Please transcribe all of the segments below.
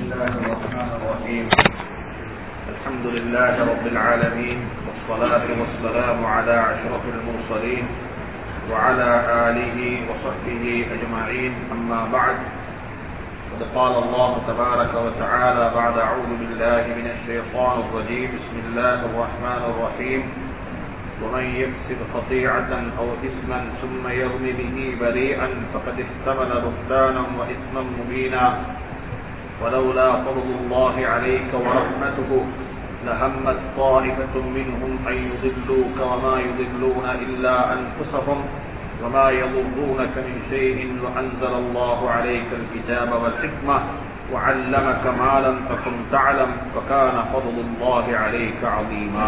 الله الرحمن الرحيم الحمد لله رب العالمين والصلاة والسلام على أشرف المرسلين وعلى آله وصحبه أجمعين أما بعد قد قال الله تبارك وتعالى بعد أعوذ بالله من الشيطان الرجيم بسم الله الرحمن الرحيم ومن يكسب خطيعة أو إثما ثم يرم به بريئا فقد احتمل بهتانا وإثما مبينا ولولا فضل الله عليك ورحمته لهمت طائفة منهم أن يضلوك وما يضلون إلا أنفسهم وما يضرونك من شيء وأنزل الله عليك الكتاب والحكمة وعلمك ما لم تكن تعلم وكان فضل الله عليك عظيما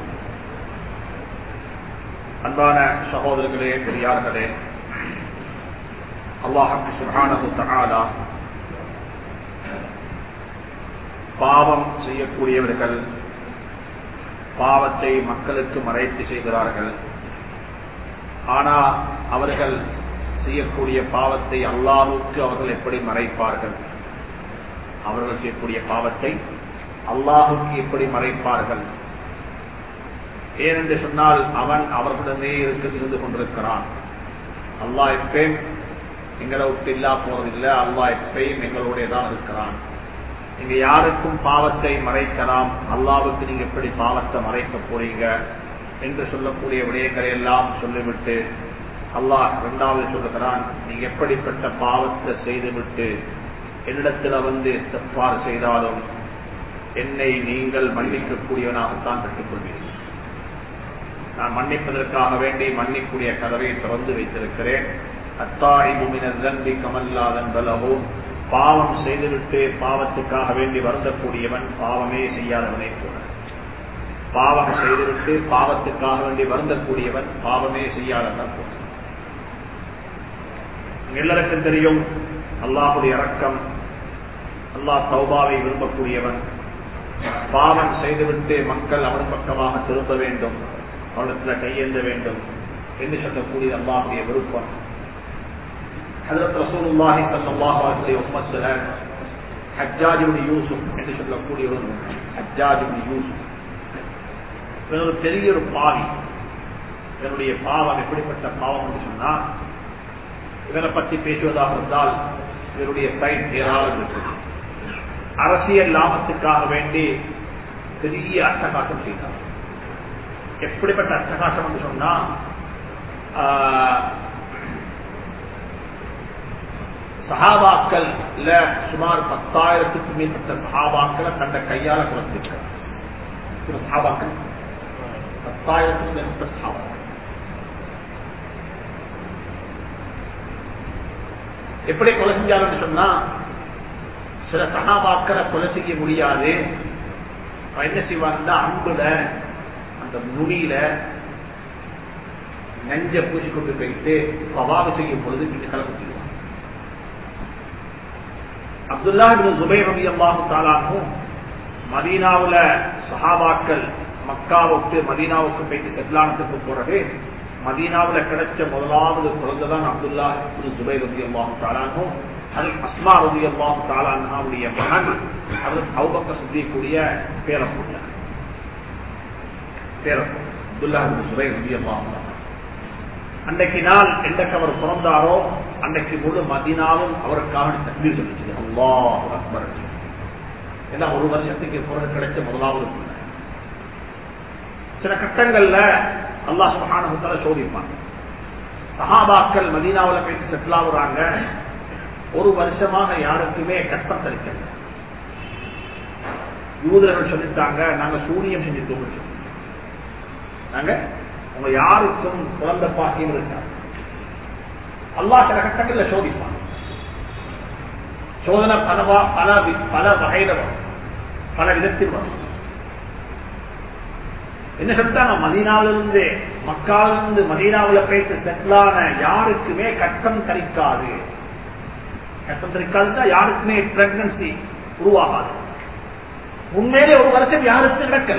அன்பான சகோதரர்களே பெரியார்களே அல்லாஹு சுப்ஹானஹு தஆலா பாவம் செய்யக்கூடியவர்கள் பாவத்தை மக்களுக்கு மறைத்து செய்கிறார்கள் ஆனா அவர்கள் செய்யக்கூடிய பாவத்தை அல்லாஹுக்கு அவர்கள் எப்படி மறைப்பார்கள் அவர்கள் செய்யக்கூடிய பாவத்தை அல்லாஹுக்கு எப்படி மறைப்பார்கள் ஏனென்று சொன்னால் அவன் அவர்களிடமே இருக்க இருந்து கொண்டிருக்கிறான் அல்லாஹ் எப்பயும் எங்களை விட்டு இல்லா போவதில்லை அல்லாஹ் எப்பயும் எங்களுடைய தான் இருக்கிறான் நீங்க யாருக்கும் பாவத்தை மறைக்கலாம் அல்லாவுக்கு நீங்க எப்படி பாவத்தை மறைக்க போறீங்க என்று சொல்லக்கூடிய விடயங்களை எல்லாம் சொல்லிவிட்டு அல்லாஹ் இரண்டாவது சொல்லுகிறான் நீங்க எப்படிப்பட்ட பாவத்தை செய்துவிட்டு என்னிடத்துல வந்து தப்பாறு செய்தாலும் என்னை நீங்கள் மன்னிக்கக்கூடியவனாகத்தான் பெற்றுக்கொள்வீர்கள் நான் மன்னிப்பதற்காக வேண்டி மன்னிக்கூடிய கதவை திறந்து வைத்திருக்கிறேன் அத்தாய் பூமினி கமல்லாதன் பலவும் பாவம் செய்துவிட்டு பாவத்துக்காக வேண்டி வருந்தக்கூடியவன் பாவமே செய்யாதவனை போல பாவம் செய்துவிட்டு பாவத்துக்காக வேண்டி வருந்தக்கூடியவன் பாவமே செய்யாதவன் போல எல்லாருக்கும் தெரியும் அல்லாஹுடைய இறக்கம் அல்லாஹ் சௌபாவை விரும்பக்கூடியவன் பாவம் செய்துவிட்டு மக்கள் அவன் பக்கமாக திரும்ப வேண்டும் அவனத்துல கையேந்த வேண்டும் என்று சொல்லக்கூடிய அல்லாஹுடைய விருப்பம் ஹதரத் ரசூலுல்லாஹி ஸல்லல்லாஹு அலைஹி வஸல்லம் ஹஜ்ஜாஜ் இப்னு யூசுப் என்று சொல்லக்கூடிய ஒரு ஹஜ்ஜாஜ் இப்னு யூசுப் ஒரு பெரிய ஒரு பாவி இதனுடைய பாவம் எப்படிப்பட்ட பாவம் என்று சொன்னா இதனை பற்றி பேசுவதாக இருந்தால் இவருடைய சைட் ஏராளம் இருக்குது அரசியல் லாபத்துக்காக வேண்டி பெரிய அட்டகாட்டம் செய்தார் எப்படிப்பட்ட அட்டகாசம் என்று சொன்னா சஹாபாக்கள் சுமார் பத்தாயிரத்துக்கு மேற்பட்ட சஹாபாக்களை தந்த கையால குறைந்திருக்கிறார் சஹாபாக்கள் பத்தாயிரத்துக்கு மேற்பட்ட சஹாபாக்கள் எப்படி கொலை செஞ்சாருன்னு சொன்னா சில சகாபாக்களை கொலை செய்ய முடியாது என்ன செய்வாங்கன்னா அன்புல அந்த நுனியில நெஞ்ச பூசி கொண்டு போயிட்டு பவாவு செய்யும் பொழுது வீட்டு கலப்பு செய்வாங்க அப்துல்லா சுபை ரவி அல்லாஹு தாலாகும் மதீனாவுல சஹாபாக்கள் மக்காவுக்கு மதீனாவுக்கு போயிட்டு எஸ்லானத்துக்கு போறது மதீனாவுல கிடைச்ச முதலாவது குழந்தைதான் அப்துல்லா சுபை ரவி அல்லாஹு தாலாகும் அது அஸ்மா ரவி அல்லாஹு தாலானுடைய மகன் அது அவுபக்க சுத்தியக்கூடிய பேரப்புள்ள பேரப்பு அப்துல்லா சுபை ரவி அல்லாஹு அன்றைக்கு நாள் என்றைக்கு அவர் பிறந்தாரோ அன்றைக்கு முழு மதினாவும் அவருக்காக தண்ணீர் சொல்லிச்சு அல்லாஹ் அக்பர் ஏன்னா ஒரு வருஷத்துக்கு பிறகு கிடைச்ச முதலாவது சில கட்டங்கள்ல அல்லாஹ் சுகானகத்தால சோதிப்பாங்க சஹாபாக்கள் மதீனாவில் போயிட்டு செட்டில் ஆகுறாங்க ஒரு வருஷமாக யாருக்குமே கஷ்டம் தரிக்கல யூதர்கள் சொல்லிட்டாங்க நாங்க சூனியம் செஞ்சுட்டோம் நாங்க உங்க யாருக்கும் குழந்தை பாக்கியம் இருக்காது அல்லா சில கட்டங்கள்ல சோதிப்பான் சோதனை பலவா பல பல வகையில வரும் பல விதத்தில் வரும் என்ன சொல்லிட்டாங்க மதீனாவிலிருந்து மக்காவிலிருந்து மதீனாவில் போயிட்டு செட்டிலான யாருக்குமே கட்டம் தரிக்காது கட்டம் தரிக்காதுன்னா யாருக்குமே பிரெக்னன்சி உருவாகாது உண்மையிலே ஒரு வருஷம் யாருக்கும் நடக்கல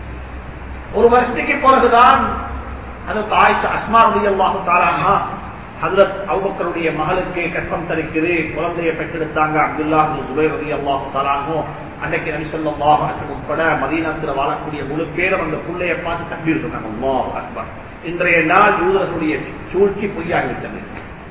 ஒரு வருஷத்துக்கு பிறகுதான் அது தாய் அஸ்மா ரலியல்லாஹு தஆலா ஹசரத் அவுபக்கருடைய மகளுக்கு கஷ்டம் தரிக்குது குழந்தையை பெற்றெடுத்தாங்க அப்துல்லா ஜுபைர் ரதி அல்லாஹு தலானோ அன்றைக்கு நபி சொல்லாஹ் உட்பட மதீனத்தில் வாழக்கூடிய முழு பேரும் அந்த பிள்ளையை பார்த்து தம்பி இருக்காங்க அல்லாஹ் அக்பர் இன்றைய நாள் யூதர்களுடைய சூழ்ச்சி பொய்யாகிவிட்டது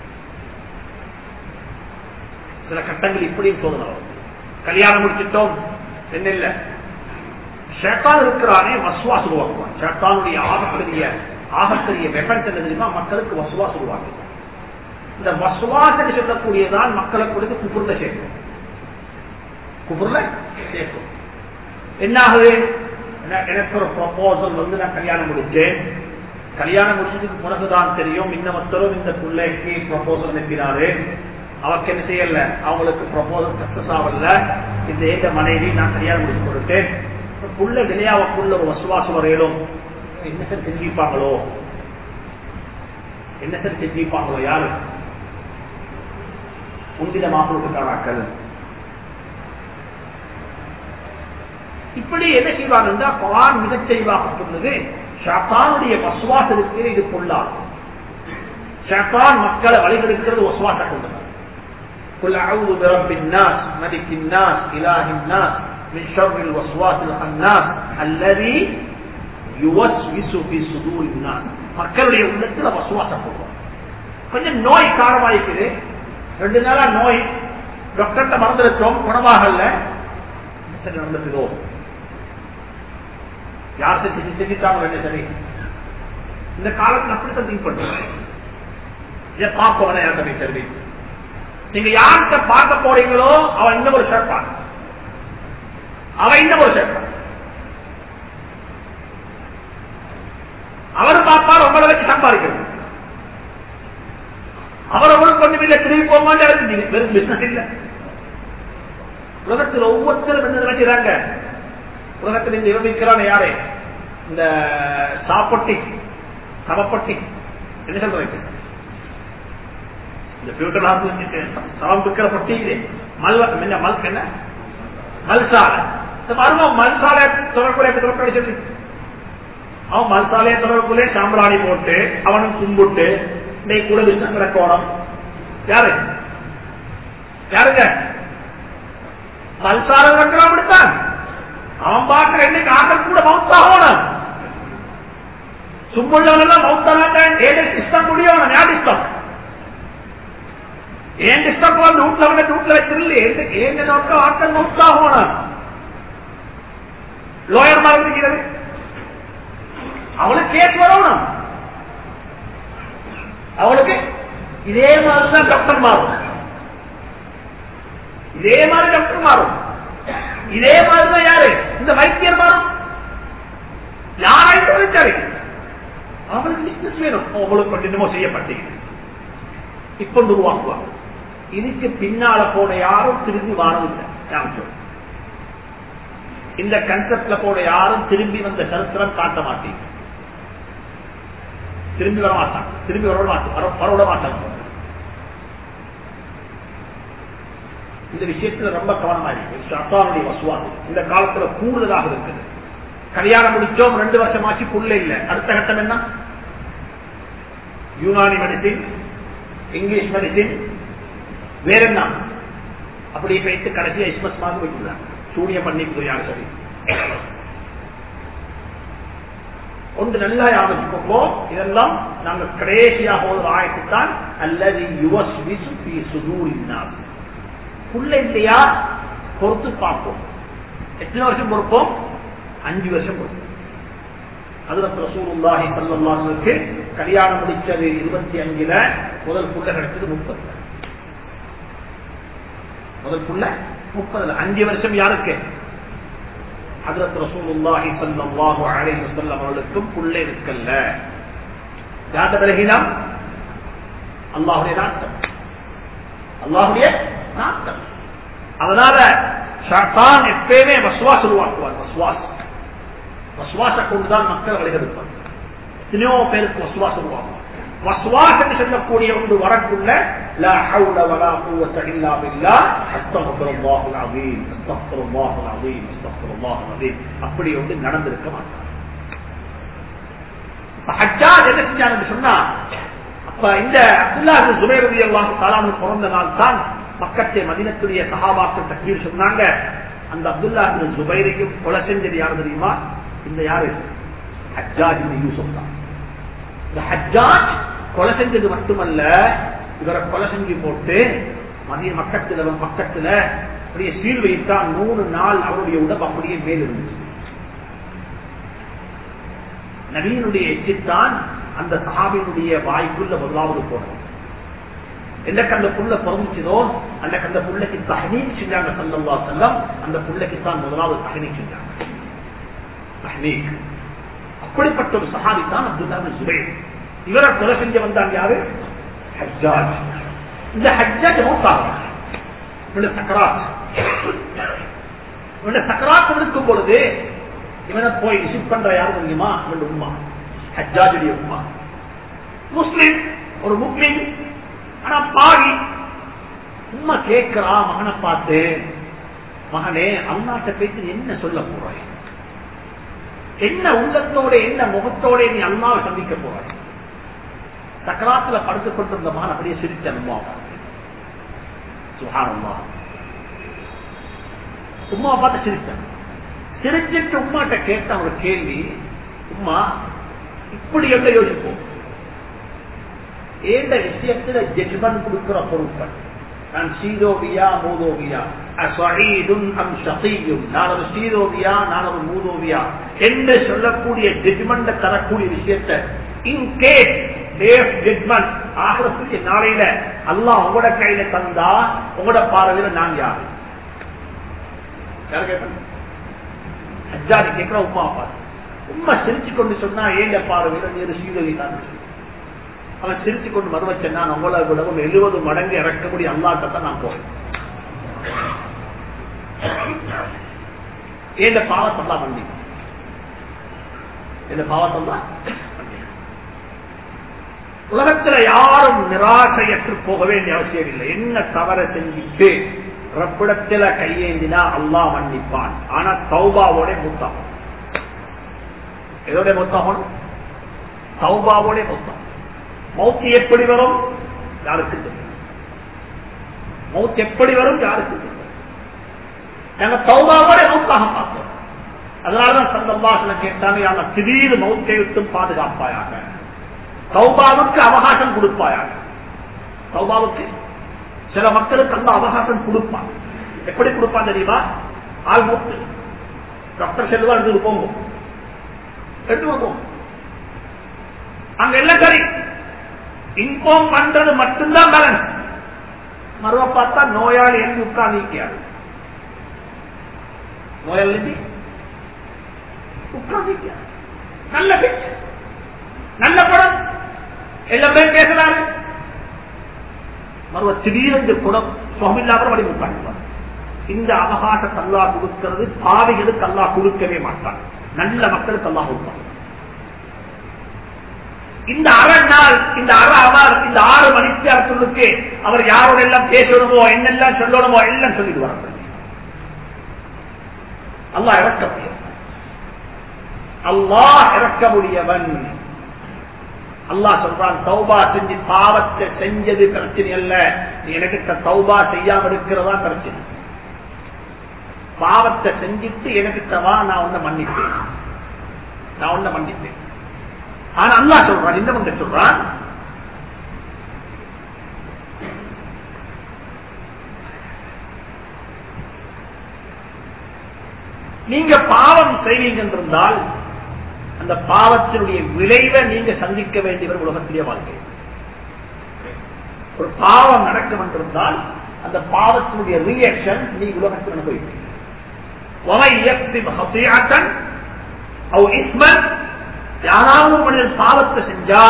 சில கட்டங்கள் இப்படியும் தோணுதல் கல்யாணம் முடிச்சிட்டோம் என்ன இல்ல ஷேத்தான் இருக்கிறானே வசுவாஸ் உருவாக்குவான் ஷேத்தானுடைய ஆகப்பெரிய ஆகப்பெரிய வெப்பன்ஸ் என்ன தெரியுமா மக்களுக்கு வசுவாஸ் உருவாக்குவான் இந்த வசுவாசனை சொல்லக்கூடியதான் மக்களை கொடுத்து குபுர்ல சேர்க்கும் குபுர்ல சேர்க்கும் என்ன ஆகுது எனக்கு ஒரு ப்ரொபோசல் வந்து நான் கல்யாணம் முடிச்சேன் கல்யாணம் முடிச்சதுக்கு பிறகுதான் தெரியும் இன்னமத்தரும் இந்த பிள்ளைக்கு ப்ரொபோசல் அனுப்பினாரு அவருக்கு என்ன செய்யல அவங்களுக்கு ப்ரொபோசல் சக்சஸ் ஆகல இந்த ஏக மனைவி நான் கல்யாணம் முடிச்சு கொடுத்தேன் புள்ள விளையாவக்குள்ள ஒரு வசுவாசம் வரையிலும் என்ன சார் செஞ்சிருப்பாங்களோ என்ன சார் செஞ்சிருப்பாங்களோ யாரு முந்தின மாப்பிளுக்கானாக்கள் இப்படி என்ன செய்வாங்கன்னா குரான் மிகச் தெளிவாக சொன்னது ஷாத்தானுடைய வசுவாசம் இருக்கிற இது பொல்லாது ஷாத்தான் மக்களை வழிகெடுக்கிறது வசுவாச கொண்டது قل أعوذ برب الناس ملك الناس إله الناس من شر الوسواس الخناس الذي يوسوس في صدور الناس மக்களுடைய உள்ளத்துல வசுவாசம் போடுவோம் கொஞ்சம் நோய் காரணமாயிருக்குது ரெண்டு நாளா நோய் டாக்டர்கிட்ட மறந்துருக்கோம் குணமாகல சரி நடந்துக்குதோ யார் செஞ்சு செஞ்சுட்டாங்க சரி இந்த காலத்தில் அப்படித்தான் திங்க் பண்ணுறேன் இதை பார்ப்பவன யார் தம்பி சரி நீங்க யார்கிட்ட பார்க்க போறீங்களோ அவன் இந்த ஒரு சேர்ப்பான் அவன் இந்த ஒரு சேர்ப்பான் அவர் பார்ப்பார் உங்களை வச்சு சம்பாதிக்கிறது அவர் உங்களுக்கு கொண்டு வீட்டில் திரும்பி போக மாட்டாரு வெறும் பிசினஸ் இல்ல உலகத்தில் ஒவ்வொருத்தரும் என்ன நினைக்கிறாங்க உலகத்தில் இந்த விவரிக்கிறான யாரே இந்த சாப்பட்டி சமப்பட்டி என்ன சொல்றீங்க இந்த பியூட்டர் சமம் விற்கிற பட்டி இது மல் என்ன மல் என்ன மல்சாலை இந்த மருமம் மல்சாலை தொடர்புடைய சொல்லி அவன் மல்சாலையை தொடர்புலே சாம்பிராணி போட்டு அவனும் கும்பிட்டு இன்னைக்கு கூட பிசினஸ் நடக்கணும் யாரு யாருங்க மல்சாலை நடக்கிறான் அப்படித்தான் அவன் பார்க்கிற இன்னைக்கு ஆக்கள் கூட மவுத்தாகணும் சும்புள்ளவன் மவுத்தானாக்க ஏழு இஷ்டம் முடியணும் யார் இஷ்டம் ஏன் இஷ்டம் வந்து வீட்டுல வந்து வீட்டுல வச்சிருந்த ஏன் நோக்கம் ஆக்கள் மவுத்தாகணும் லோயர் மாதிரி இருக்கிறது அவளுக்கு கேஸ் வரணும் அவளுக்கு இதே மாதிரிதான் டாக்டர் மாறும் இதே மாதிரி டாக்டர் மாறும் இதே மாதிரிதான் யாரு இந்த வைத்தியர் மாறும் யாராயிரம் சரி அவளுக்கு பிசினஸ் வேணும் அவங்களுக்கு கண்டினியூ செய்யப்பட்டீங்க இப்ப உருவாக்குவாங்க இதுக்கு பின்னால போன யாரும் திரும்பி வாழவில்லை இந்த கன்செப்ட்ல போன யாரும் திரும்பி வந்த சரித்திரம் காட்ட மாட்டீங்க திரும்பி வர மாட்டாங்க திரும்பி வர மாட்டாங்க வரவிட மாட்டாங்க இந்த விஷயத்துல ரொம்ப கவனமா இருக்கு அத்தானுடைய வசுவாசம் இந்த காலத்துல கூடுதலாக இருக்குது கல்யாணம் முடிச்சோம் ரெண்டு வருஷம் ஆச்சு புள்ள இல்ல அடுத்த கட்டம் என்ன யூனானி மெடிசின் இங்கிலீஷ் மெடிசின் வேற என்ன அப்படியே போயிட்டு கடைசியா இஸ்மஸ் மாதிரி வைக்கிறாங்க சூனியம் பண்ணி யாரு சரி ஒன்று நல்லா யாவச்சுக்கோ இதெல்லாம் நாங்க கடைசியாக ஒரு ஆயத்துத்தான் அல்லது யுவஸ் விசு சுதூரினால் புள்ள இல்லையா பொறுத்து பார்ப்போம் எத்தனை வருஷம் பொறுப்போம் அஞ்சு வருஷம் பொறுப்போம் அதுல ரசூலுல்லாஹி ஸல்லல்லாஹு கல்யாணம் முடிச்சது இருபத்தி அஞ்சுல முதல் புள்ள கிடைச்சது முப்பது முதல் புள்ள முப்பதுல அஞ்சு வருஷம் யாருக்கு ஹதரத் ரசூலுல்லாஹி ஸல்லல்லாஹு அலைஹி வஸல்லம் அவர்களுக்கும் புள்ள இருக்கல்ல யார்ட பலகீனம் அல்லாஹ்வுடைய நாட்டம் அல்லாஹ்வுடைய நாட்டம் அதனால ஷாத்தான் எப்பயுமே வஸ்வாஸ் உருவாக்குவார் வஸ்வாஸ் வஸ்வாச கொண்டுதான் மக்கள் வழிகெடுப்பார் எத்தனையோ பேருக்கு வஸ்வாஸ் உருவாக்குவார் வஸ்வாஸ் என்று சொல்லக்கூடிய ஒன்று வரக்குள்ள لا حول ولا قوة إلا بالله أستغفر الله العظيم أستغفر الله العظيم أستغفر الله العظيم அப்படி ஒன்று நடந்திருக்க மாட்டார் ஹஜ்ஜாஜ் என்ன செஞ்சாங்க சொன்னா அப்ப இந்த அப்துல்லா ஜுபேரதி எல்லாம் காலானு பிறந்த நாள் தான் பக்கத்தை மதினத்துடைய சகாபாக்கள் தக்கீர் சொன்னாங்க அந்த அப்துல்லா ஜுபைரையும் கொலை செஞ்சது யாரு தெரியுமா இந்த யாரு ஹஜ்ஜாஜ் யூசுப் தான் இந்த ஹஜ்ஜாஜ் கொலை செஞ்சது மட்டுமல்ல இவரை கொலை செஞ்சு போட்டு மதிய மக்கத்துல பக்கத்துல அப்படியே சீல் வைத்தா மூணு நாள் அவருடைய உடம்பு அப்படியே மேல் இருந்துச்சு நவீனுடைய எச்சித்தான் அந்த சஹாபினுடைய வாய்க்குள்ள முதலாவது போனோம் எந்த கண்ட புள்ள பிறந்துச்சதோ அந்த கண்ட புள்ளைக்கு தஹனீக் செஞ்சாங்க சல்லல்லா செல்லம் அந்த புள்ளைக்கு தான் முதலாவது தஹனீக் செஞ்சாங்க தஹனீக் அப்படிப்பட்ட ஒரு சஹாபி தான் அப்துல்லா சுபைர் இவரை கொலை செஞ்சு வந்தாங்க யாரு ஹஜ்ஜாஜ் இந்த ஹஜ்ஜாஜ் மௌத்தாங்க இவனுடைய சக்கராத் இவனுடைய சக்கராத் இருக்கும் பொழுது இவனை போய் விசிட் பண்ற யாரு தெரியுமா இவனுடைய உமா ஹஜ்ஜாஜுடைய உமா முஸ்லிம் ஒரு முஸ்லிம் ஆனா பாவி உமா கேட்கிறா மகனை பார்த்து மகனே அல்லாட்ட பேச்சு என்ன சொல்ல போறாய் என்ன உள்ளத்தோட என்ன முகத்தோட நீ அல்லாவை சந்திக்க போறாய் சக்கராத்துல படுத்துக் கொண்டிருந்த மகன் அப்படியே சிரிச்ச அனுபவம் சுகாரம்மா உமா பார்த்து சிரிச்சான் சிரிச்சிட்டு உமாட்ட கேட்ட ஒரு கேள்வி உமா இப்படி என்ன யோசிப்போம் ஏந்த விஷயத்துல ஜட்மெண்ட் கொடுக்கிற பொருட்கள் நான் சீதோவியா மூதோவியா அம் ஷகீயும் நான் ஒரு சீதோவியா நான் ஒரு மூதோவியா என்று சொல்லக்கூடிய ஜட்மெண்ட் தரக்கூடிய விஷயத்தை இன்கேஸ் ஜட்மெண்ட் ஆகிறதுக்கு நாளையில அல்லாஹ் உங்களோட கையில தந்தா உங்களோட பார்வையில நான் யாரு யாரு கேட்பேன் அஜாதி கேட்கிற உமா அப்பா உண்மை சிரிச்சு கொண்டு சொன்னா ஏண்ட பார்வையில நீ சீதவி தான் அவன் சிரிச்சு கொண்டு மறுவச்சன் நான் உங்களை விடவும் எழுபது மடங்கு இறக்கக்கூடிய அல்லாட்டத்தான் நான் போறேன் ஏண்ட பாவத்தெல்லாம் வண்டி இந்த பாவத்தெல்லாம் உலகத்துல யாரும் நிராசையற்று போக வேண்டிய அவசியம் இல்லை என்ன தவற செஞ்சுட்டு ரப்பிடத்துல கையேந்தினா அல்லா மன்னிப்பான் ஆனா சௌபாவோட முத்தம் எதோட முத்தம் சௌபாவோட முத்தம் மௌத்து எப்படி வரும் யாருக்கு தெரியும் மௌத் எப்படி வரும் யாருக்கு தெரியும் நாங்க சௌபாவோட மௌத்தாக பார்த்தோம் அதனாலதான் சந்தம்பாசனம் கேட்டாங்க யாங்க திடீர் மௌத்தை விட்டும் பாதுகாப்பாயாக சௌபாவுக்கு அவகாசம் கொடுப்பாயாக சௌபாவுக்கு சில மக்களுக்கு அந்த அவகாசம் கொடுப்பான் எப்படி கொடுப்பான் தெரியுமா ஆள் மூத்து டாக்டர் செல்வா எடுத்து போங்க எடுத்து போங்க அங்க எல்லாம் சரி இன்ஃபார்ம் பண்றது மட்டும்தான் பலன் மறுவ பார்த்தா நோயாளி எழுதி உட்கார்ந்து நோயாளி உட்கார்ந்து நல்ல பிக்சர் நல்ல படம் எல்லாமே பேசுறாரு மறுவ திடீரென்று குடம் சுகமில்லாத வழி உட்காந்துவார் இந்த அவகாசத்தை அல்லா கொடுக்கிறது பாவிகளுக்கு அல்லா கொடுக்கவே மாட்டான் நல்ல மக்களுக்கு அல்லா கொடுப்பான் இந்த அரை நாள் இந்த அரை அவர் இந்த ஆறு மணித்தியாரத்துக்கு அவர் யாரோட எல்லாம் பேசணுமோ என்னெல்லாம் சொல்லணுமோ எல்லாம் சொல்லிட்டு வர அல்லா இறக்க முடியும் அல்லா இறக்க முடியவன் அல்லா சொல்றான் தௌபா செஞ்சு பாவத்தை செஞ்சது பிரச்சனை அல்ல நீ எனக்கு தௌபா செய்யாம இருக்கிறதா பிரச்சனை பாவத்தை செஞ்சுட்டு எனக்கு வா நான் உன்னை மன்னிப்பேன் நான் உன்னை மன்னிப்பேன் ஆனா அல்லா சொல்றான் இந்த வந்து சொல்றான் நீங்க பாவம் செய்வீங்க என்றிருந்தால் அந்த பாவத்தினுடைய விளைவை நீங்க சந்திக்க வேண்டியவர் உலகத்திலே வாழ்க்கை ஒரு பாவம் நடக்கும் என்றிருந்தால் அந்த பாவத்தினுடைய ரியாக்ஷன் நீ உலகத்தில் அனுபவிப்பீங்க யாராவது மனிதன் பாவத்தை செஞ்சா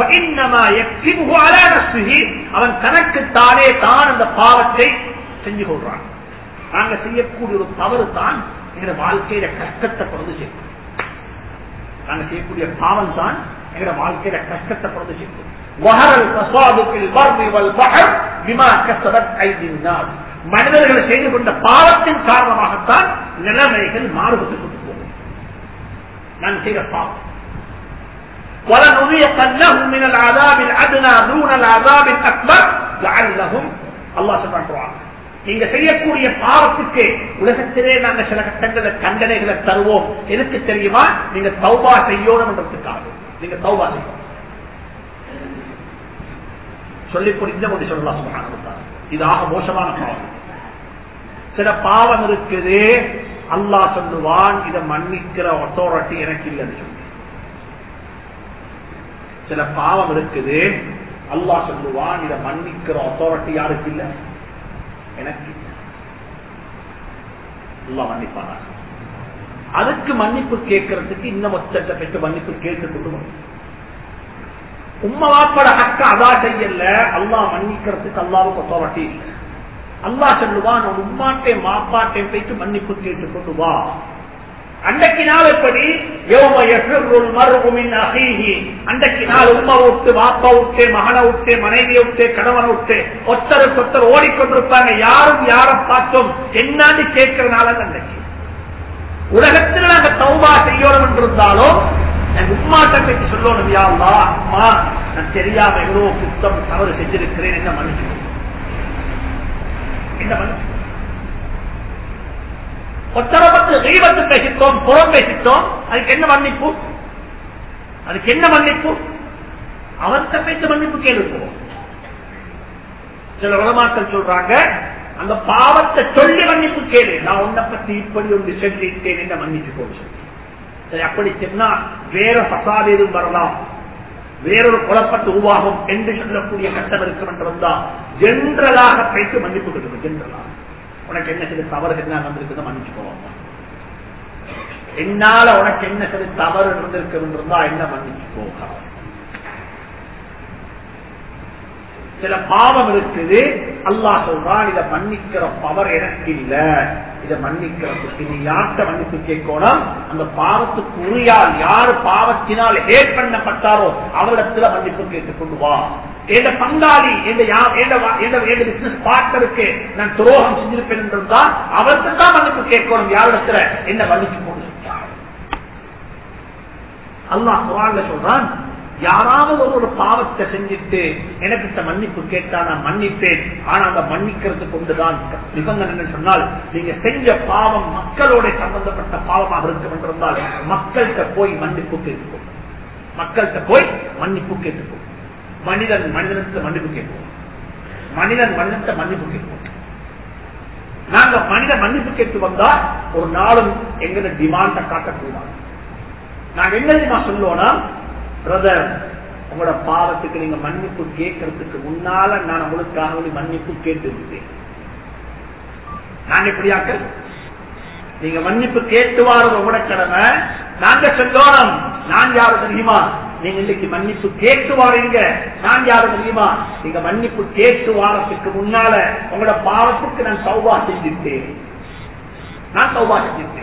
அவன் தனக்குத்தானே தான் அந்த பாவத்தை செஞ்சு கொள்றான் நாங்க செய்யக்கூடிய ஒரு தவறு தான் எங்க வாழ்க்கையில கஷ்டத்தை கொண்டு செய்யும் நாங்க செய்யக்கூடிய பாவம் தான் எங்க வாழ்க்கையில கஷ்டத்தை கொண்டு செய்யும் மனிதர்கள் செய்து கொண்ட பாவத்தின் காரணமாகத்தான் நிலைமைகள் மாறுபட்டு கொண்டு போகும் நான் செய்த பாவம் وَلَنُذِيقَنَّهُمْ مِنَ الْعَذَابِ الْأَدْنَى دُونَ الْعَذَابِ الْأَكْبَرِ لَعَلَّهُمْ அல்லாஹ் சொல்றான் நீங்க செய்யக்கூடிய பாவத்துக்கு உலகத்திலே நாங்க சில கட்டங்கள தண்டனைகளை தருவோம் எதுக்கு தெரியுமா நீங்க தௌபா செய்யணும்ன்றதுக்காக நீங்க தௌபா செய்யணும் சொல்லி புரிஞ்ச ஒன்று சொல்லலாம் சுப்ஹானல்லாஹ். இது ஆக மோசமான பாவம் சில பாவம் இருக்குது அல்லாஹ் சொல்லுவான் இதை மன்னிக்கிற அத்தாரிட்டி எனக்கு இல்லைன்னு சொல்லி சில பாவம் இருக்குது அல்லாஹ் சொல்லுவான் இதை மன்னிக்கிற அத்தாரிட்டி யாருக்கு இல்ல எனக்கு இல்ல. அல்லாஹ் மன்னிப்பானா அதுக்கு மன்னிப்பு கேட்கறதுக்கு இன்னும் ஒத்தத்தை பெற்று மன்னிப்பு கேட்டுக்கொண்டு வரும் உம்ம வாப்பட ஹக்க அதா செய்யல அல்லாஹ் மன்னிக்கிறதுக்கு அல்லாவுக்கு அத்தாரிட்டி இல்லை அல்லாஹ் சொல்லுவான் உன் உம்மாட்டை மாப்பாட்டை போயிட்டு மன்னிப்பு கேட்டுக் கொண்டு வா அன்றைக்கு நாள் எப்படி யௌம யஃபிர்ருல் மர்உ மின் அஹீஹி அன்றைக்கு நாள் உம்மா விட்டு வாப்பா விட்டு மகனை விட்டு மனைவியை விட்டு கணவனை விட்டு ஒத்தருக்கு ஒத்தர் ஓடிக்கொண்டிருப்பாங்க யாரும் யாரை பார்த்தோம் என்னன்னு கேட்கிற நாள் அன்றைக்கு உலகத்தில் நாங்க தௌபா செய்யணும் என்றிருந்தாலும் என் உம்மாட்ட பற்றி சொல்லணும் யா அல்லாஹ், அம்மா நான் தெரியாம எவ்வளவு குத்தம் தவறு செஞ்சிருக்கிறேன் என்ன மன்னிச்சு என்ன மன்னிச்சு ஒத்தரை பத்து தெய்வத்து பேசித்தோம் புறம் பேசித்தோம் அதுக்கு என்ன மன்னிப்பு அதுக்கு என்ன மன்னிப்பு அவர்கிட்ட பேச மன்னிப்பு கேளுப்போம் சில உலமாக்கள் சொல்றாங்க அந்த பாவத்தை சொல்லி மன்னிப்பு கேளு நான் உன்னை பத்தி இப்படி ஒன்று செஞ்சிட்டேன் என்ன மன்னிச்சு போச்சு சரி அப்படி சொன்னா வேற பசாது எதுவும் வரலாம் வேறொரு குழப்பத்து உருவாகும் என்று சொல்லக்கூடிய கட்டம் இருக்கும் என்று வந்தா ஜென்ரலாக பேசி மன்னிப்பு கொடுக்கணும் ஜென்ரலாக உனக்கு என்ன சில தவறு என்ன வந்திருக்குன்னு மன்னிச்சு போவாங்க என்னால உனக்கு என்ன சில தவறு இருந்திருக்கு இருந்தா என்ன மன்னிச்சு போக சில பாவம் இருக்குது அல்லாஹ் சொல்றான் இதை மன்னிக்கிற பவர் எனக்கு இல்ல இதை மன்னிக்கிறதுக்கு நீ யார்கிட்ட மன்னிப்பு கேட்கணும் அந்த பாவத்துக்கு உரியால் யாரு பாவத்தினால் ஹேட் பண்ணப்பட்டாரோ அவரிடத்துல மன்னிப்பு கேட்டுக் கொண்டு வா எந்த பங்காளி எந்த பிசினஸ் பார்ட்னருக்கு நான் துரோகம் செஞ்சிருப்பேன் என்றால் அவருக்கு தான் மன்னிப்பு கேட்கணும் யாரிடத்துல என்ன மன்னிச்சு கொண்டு அல்லாஹ் குரான்ல சொல்றான் யாராவது ஒரு ஒரு பாவத்தை செஞ்சுட்டு எனக்கு மன்னிப்பு கேட்டா நான் மன்னிப்பேன் ஆனா அந்த மன்னிக்கிறதுக்கு கொண்டுதான் நிபந்தனை என்ன சொன்னால் நீங்க செஞ்ச பாவம் மக்களோட சம்பந்தப்பட்ட பாவமாக இருக்கும் என்றிருந்தால் மக்கள்கிட்ட போய் மன்னிப்பு கேட்டுக்கோ மக்கள்கிட்ட போய் மன்னிப்பு கேட்டுக்கோ மனிதன் மனிதனுக்கு மன்னிப்பு கேட்போம் மனிதன் மனிதன் மன்னிப்பு கேட்போம் நாங்க மனித மன்னிப்பு கேட்டு வந்தா ஒரு நாளும் எங்களை டிமாண்ட காட்டக்கூடாது நாங்க என்ன தெரியுமா சொல்லுவோம்னா பிரதர் உங்களோட பாவத்துக்கு நீங்க மன்னிப்பு கேட்கறதுக்கு முன்னால நான் உங்களுக்காக ஒரு மன்னிப்பு கேட்டு விட்டேன் நான் எப்படியாக்கள் நீங்க மன்னிப்பு கேட்டு வாரது உங்களோட கடமை நாங்க சொல்லணும் நான் யாரு தெரியுமா நீங்க இன்னைக்கு மன்னிப்பு கேட்டு வாரீங்க நான் யாரு தெரியுமா நீங்க மன்னிப்பு கேட்டு வாரத்துக்கு முன்னால உங்களோட பாவத்துக்கு நான் சௌபா செஞ்சுட்டேன் நான் சௌபா செஞ்சுட்டேன்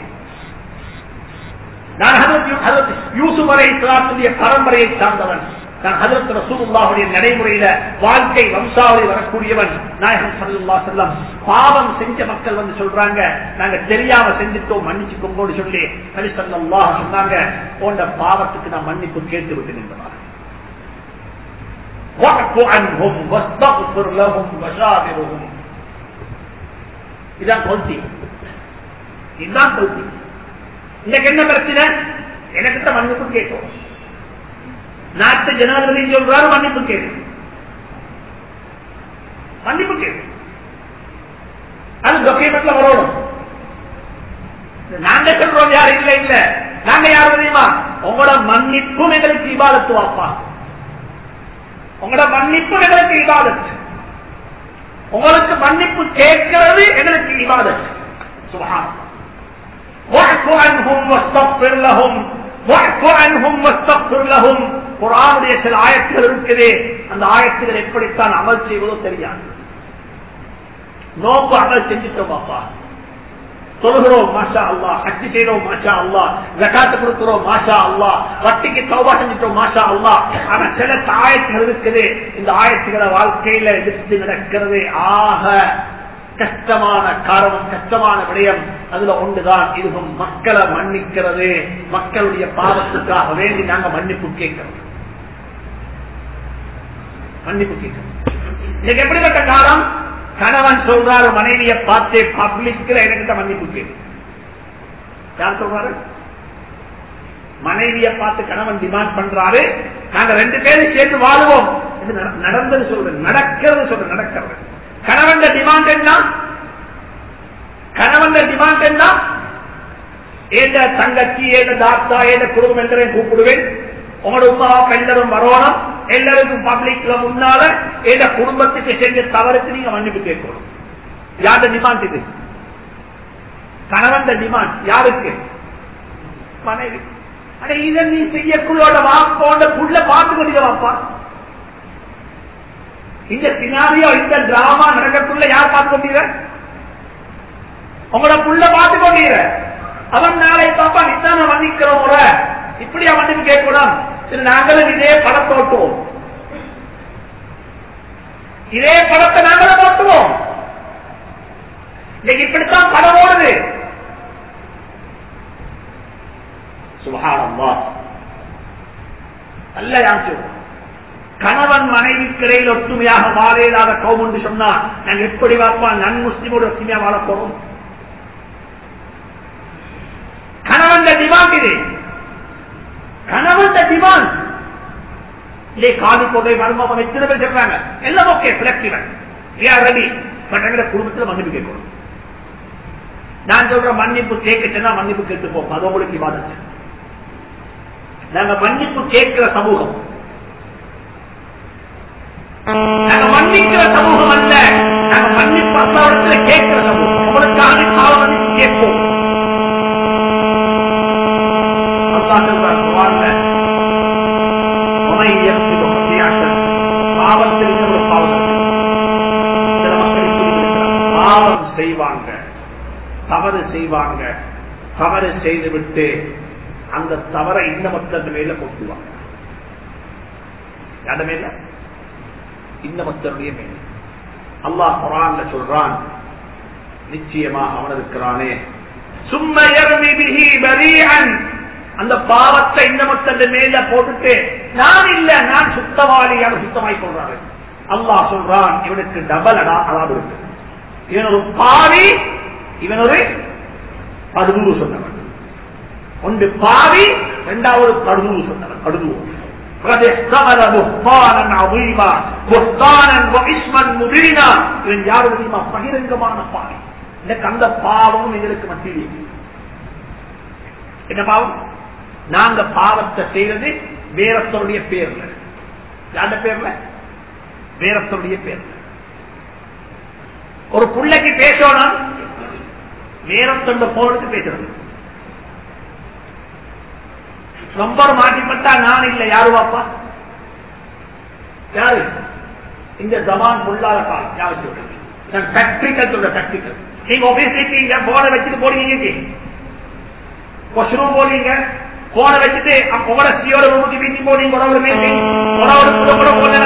நான் யூசுப் அலை இஸ்லாத்துடைய பரம்பரையை சார்ந்தவன் நான் ஹதரத் ரசூலுல்லாஹுடைய நடைமுறையில வாழ்க்கை வம்சாவளி வரக்கூடியவன் நாயகம் சல்லா செல்லம் பாவம் செஞ்ச மக்கள் வந்து சொல்றாங்க நாங்க தெரியாம செஞ்சுட்டோம் மன்னிச்சுக்கோங்கோடு சொல்லி நபி ஸல்லல்லாஹு சொன்னாங்க போன்ற பாவத்துக்கு நான் மன்னிப்பு கேட்டு விட்டேன் என்பதாக وَاعْفُ عَنْهُمْ وَاسْتَغْفِرْ لَهُمْ وَشَاوِرْهُمْ இதான் கொள்கை இதுதான் கொள்கை இன்னைக்கு என்ன பிரச்சனை எனக்கிட்ட மன்னிப்பு கேட்கும் நாட்டு ஜனாதிபதி சொல்றாரு மன்னிப்பு கேட்கு மன்னிப்பு கேட்கு அது டொக்குமெண்ட்ல வரணும் நாங்க சொல்றோம் யாரு இல்ல இல்ல நாங்க யாரு தெரியுமா உங்களோட மன்னிப்பும் எங்களுக்கு இபாதத்து வாப்பா உங்களோட மன்னிப்பும் எங்களுக்கு இபாதத்து உங்களுக்கு மன்னிப்பு கேட்கிறது எங்களுக்கு இபாதத்து சுபஹான் واعف عنهم واستغفر لهم واعف عنهم واستغفر لهم குரானுடைய சில ஆயத்துகள் இருக்குது அந்த ஆயத்துகள் எப்படித்தான் அமல் செய்வதோ தெரியாது நோக்கு அமல் செஞ்சுட்டோம் பாப்பா சொல்கிறோம் மாஷா அல்லா ஹஜ்ஜி செய்யறோம் மாஷா அல்லா ஜக்காத்து கொடுக்கிறோம் மாஷா அல்லா வட்டிக்கு தௌபா செஞ்சிட்டோம் மாஷா அல்லா ஆனா சில ஆயத்துகள் இருக்குது இந்த ஆயத்துகளை வாழ்க்கையில எதிர்த்து நடக்கிறது ஆக கஷ்டமான காரணம் கஷ்டமான விடயம் அதுல ஒன்றுதான் இதுவும் மக்களை மன்னிக்கிறது மக்களுடைய பாவத்துக்காக வேண்டி நாங்க மன்னிப்பு கேட்கிறோம் மன்னிப்பு கேட்கணும் இன்னைக்கு எப்படிப்பட்ட காலம் கணவன் சொல்றாரு மனைவியை பார்த்து பப்ளிக்ல என்கிட்ட மன்னிப்பு கேட்டு யார் சொல்றாரு மனைவியை பார்த்து கணவன் டிமாண்ட் பண்றாரு நாங்க ரெண்டு பேரும் சேர்ந்து வாழுவோம் இது நட- நடந்தது சொல்றேன் நடக்கிறது சொல்றேன் நடக்கிறது கணவன் டிமாண்ட் என்ன கணவன் டிமாண்ட் என்ன ஏத தங்கச்சி ஏத தாத்தா ஏத குடும்பம் என்றே கூப்பிடுவேன் உங்களோட உமா எல்லாரும் வரணும் எல்லாருக்கும் பப்ளிக்ல முன்னால ஏத குடும்பத்துக்கு செஞ்ச தவறுக்கு நீங்க மன்னிப்பு கேட்கணும் யாருடைய டிமாண்ட் இது கணவன் டிமாண்ட் யாருக்கு மனைவி அட இதை நீ செய்யக்குள்ளோட வாப்போட புள்ள பார்த்து கொண்டு வாப்பா இந்த சினாரியோ இந்த டிராமா நடக்கக்குள்ள யார் பார்த்து கொண்டீங்க உங்களோட புள்ள பார்த்து கொண்டீங்க அவன் நாளை பாப்பா நித்தான மன்னிக்கிற முறை இப்படியா மன்னிப்பு கேட்கணும் சரி நாங்களும் இதே படத்தை ஓட்டுவோம் இதே படத்தை நாங்களும் ஓட்டுவோம் இன்னைக்கு இப்படித்தான் படம் ஓடுது சுபகானம்மா நல்ல யாச்சு கணவன் மனைவிக்கு இடையில் ஒற்றுமையாக வாழ இல்லாத கௌம் என்று சொன்னா நாங்க எப்படி வாப்பா நன் முஸ்லிமோட ஒற்றுமையா வாழ போறோம் கணவன் டிமாண்ட் இது கணவன் டிமாண்ட் இதே காது கொகை மர்மம் எத்தனை பேர் சொல்றாங்க எல்லாம் ஓகே பிளக்சிவல் ரெடி பட் எங்க குடும்பத்தில் மன்னிப்பு கேட்கணும் நான் சொல்ற மன்னிப்பு கேட்கச்சுன்னா மன்னிப்பு கேட்டு போகும் அது உங்களுக்கு விவாதம் நாங்க மன்னிப்பு கேட்கிற சமூகம் நாங்க மன்னிக்கிற சமூகம் அல்ல நாங்க மன்னிப்பு அல்லாவிடத்துல கேட்கிற சமூகம் உங்களுக்காக பாவ மன்னிப்பு கேட்போம் அல்லாஹ் சொல்றார் குர்ஆன்ல, "வமன் யக்ஸிபு ஹத்தியத்தன்", பாவத்தில் இன்னொரு பாவம் இருக்கு. சில மக்கள் இப்படி இருக்கிறாங்க. பாவம் செய்வாங்க தவறு செய்வாங்க தவறு செய்துவிட்டு அந்த தவறை இன்னமத்தன் மேல கொட்டுவாங்க யார மேல இன்னமத்தனுடைய மேல அல்லாஹ் குரான்ல சொல்றான் நிச்சயமாக அவன் இருக்கிறானே சும்மா யர்மி பிஹி பரீஅன் அந்த பாவத்தை இன்னமத்தன் மேல போட்டுட்டு நான் இல்ல நான் சுத்தவாளியாக சுத்தமாய் சொல்றாரு அல்லாஹ் சொல்றான் இவனுக்கு டபல் அடா அதாவது இருக்கு இவன் ஒரு பாவி இவன் ஒரு படுதூறு சொன்னவன் ஒன்று பாவி இரண்டாவது படுதூறு சொன்னவன் படுதூறு قد احتمل بهتانا عظيما بهتانا واسما مبينا இவன் யாரு தெரியுமா பகிரங்கமான பாவி எனக்கு அந்த பாவம் எங்களுக்கு மத்தியில் என்ன பாவம் நாங்க பாவத்தை செய்யறது வேறத்தருடைய பேர்ல யாருடைய பேர்ல வேறத்தருடைய பேர்ல ஒரு பிள்ளைக்கு பேசணும் நேரம் தொண்ட போனதுக்கு பேசுறது நம்பர் மாட்டிப்பட்டா நான் இல்ல யாரு பாப்பா யாரு இந்த ஜமான் பொல்லாத காலம் யாரு சொல்றேன் நான் பிராக்டிக்கல் சொல்ற பிராக்டிக்கல் நீங்க ஆபீஸ் இருக்கீங்க போனை வச்சுட்டு போறீங்க வாஷ்ரூம் போறீங்க போனை வச்சுட்டு உங்களோட சியோட ரூமுக்கு மீட்டிங் போறீங்க ஒரு மீட்டிங் ஒரு கூட போன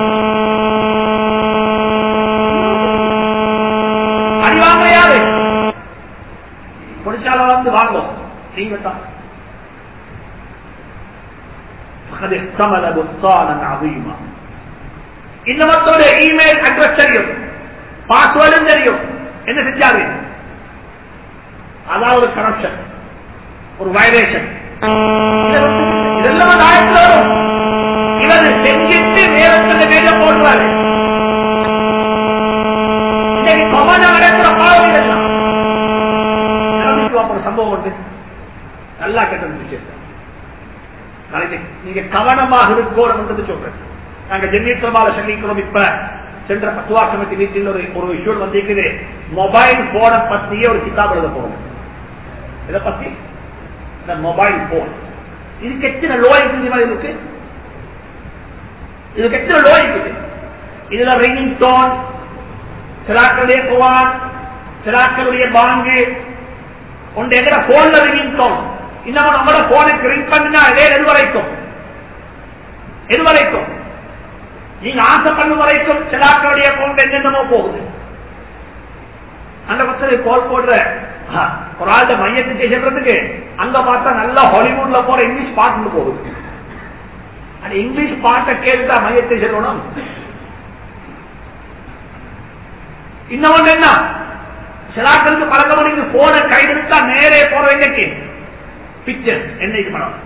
அடிவாங்க யாரு முடிச்சால வந்து வாங்கும் நீங்க தான் فقد احتمل بهتانا عظيما இன்னமத்தோட இமெயில் அட்ரஸ் தெரியும் பாஸ்வேர்டும் தெரியும் என்ன செஞ்சாரு அதான் ஒரு கரப்ஷன் ஒரு வயலேஷன் இதெல்லாம் ஆயிரத்துல வரும் இவர் செஞ்சிட்டு நேரத்தில் மேல போடுறாரு இன்னைக்கு கொமன நடக்கிற பாவம் இதெல்லாம் ஒரு சம்பவம் உண்டு நல்லா கேட்டது விஷயம் நாளைக்கு நீங்க கவனமாக இருக்கணும் என்று சொல்றேன் நாங்க ஜென்னியத்திரமாக சொல்லிக்கிறோம் இப்ப சென்ற பத்துவா கமிட்டி மீட்டில் ஒரு ஒரு இஷ்யூ வந்திருக்குது மொபைல் போனை பத்தியே ஒரு கிதாப் எழுத போறோம் இதை பத்தி இந்த மொபைல் போன் இதுக்கு எத்தனை லோ இருக்குது இருக்கு இதுக்கு எத்தனை லோ இருக்குது இதுல ரிங்கிங் டோன் சிலாக்களுடைய குவான் சிலாக்களுடைய பாங்கு ஒன்று எங்கட போன்ல ரிங்கிங் டோன் இன்னும் நம்மளோட போனுக்கு ரிங் பண்ணினா இதே எது வரைக்கும் எது வரைக்கும் நீங்க ஆசை பண்ணும் வரைக்கும் சிலாக்களுடைய போன் என்னென்னமோ போகுது அந்த பக்கத்தில் கோல் போடுற ஒரு ஆள்கிட்ட மையத்துக்கு செல்றதுக்கு அங்க பார்த்தா நல்லா ஹாலிவுட்ல போற இங்கிலீஷ் பாட்டு போகுது அந்த இங்கிலீஷ் பாட்டை கேட்டுட்டா மையத்தை செல்லணும் இன்னொன்று என்ன சிலாக்களுக்கு பழக்கம் பண்ணி போன கையில் எடுத்தா நேரே போற இன்னைக்கு பிக்சர் என்ன இது படம்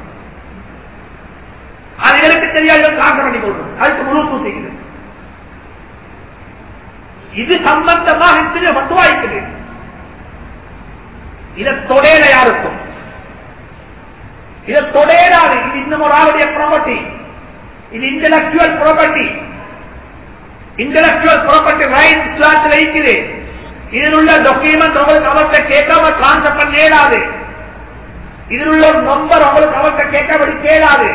அது எனக்கு தெரியாது காக்க பண்ணி கொள்றோம் அதுக்கு முழு பூசிக்குது இது சம்பந்தமாக இத்தனை மத்துவா இருக்குது இதை தொடையில யாருக்கும் இதை தொடையிடாது இது இன்னும் ஒரு ஆளுடைய ப்ராப்பர்ட்டி இது intellectual property intellectual property right இஸ்லாத்தில் இருக்குது இதில் உள்ள டாக்குமெண்ட் உங்களுக்கு அவர்கிட்ட கேட்காம டிரான்ஸ்பர் பண்ண இயலாது இதில் உள்ள ஒரு நம்பர் உங்களுக்கு அவர்கிட்ட கேட்காம கேளாது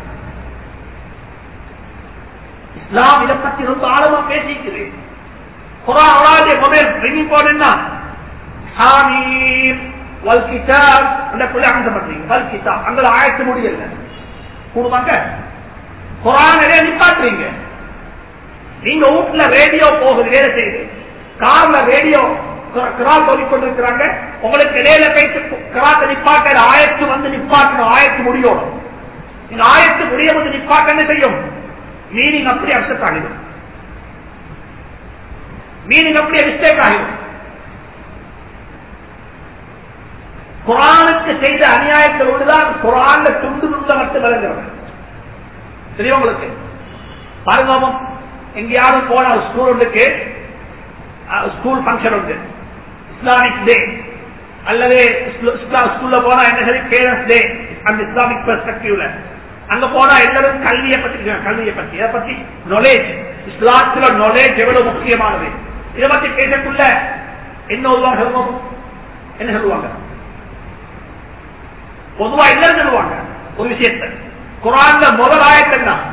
இஸ்லாம் இதை பத்தி ரொம்ப ஆழமா பேசிக்குது குரானுடைய மொபைல் ரிங்கி போனா ஹாமீம் வல் கிதாப் அந்த பிள்ளை அந்த பண்றீங்க வல் கிதாப் அங்க ஆயத்து முடியல கூடுவாங்க குரானிலே நிப்பாட்டுறீங்க நீங்க வீட்டுல ரேடியோ போகுது வேலை செய்யுது கார்ல ரேடியோ கிரால் சொல்லிக் கொண்டிருக்கிறாங்க உங்களுக்கு இடையில போயிட்டு கிராத்தை நிப்பாட்ட ஆயத்து வந்து நிப்பாட்டணும் ஆயத்து முடியணும் நீங்க ஆயத்து முடிய வந்து நிப்பாட்ட என்ன செய்யும் மீனிங் அப்படி அப்செட் ஆகிடும் மீனிங் அப்படியே மிஸ்டேக் ஆகிடும் குரானுக்கு செய்த அநியாயத்தில் ஒன்றுதான் குரான்ல துண்டு துண்ட மட்டும் விளங்குறது தெரியும் உங்களுக்கு பாருங்க எங்கேயாவது போன ஸ்கூல் ஒன்றுக்கு ஸ்கூல் பங்கன் உண்டு இஸ்லாமிக் டே அல்லது ஸ்கூல்ல போனா என்ன சரி பேரண்ட்ஸ் டே அந்த இஸ்லாமிக் பெர்ஸ்பெக்டிவ்ல அங்க போனா எல்லாரும் கல்வியை பத்தி கல்வியை பத்தி இதை பத்தி நாலேஜ் இஸ்லாத்துல நாலேஜ் எவ்வளவு முக்கியமானது இதை பத்தி பேசக்குள்ள என்ன சொல்லுவாங்க சொல்லுவோம் என்ன சொல்லுவாங்க பொதுவா எல்லாரும் சொல்லுவாங்க ஒரு விஷயத்த குரான்ல முதல் ஆயத்தம் தான்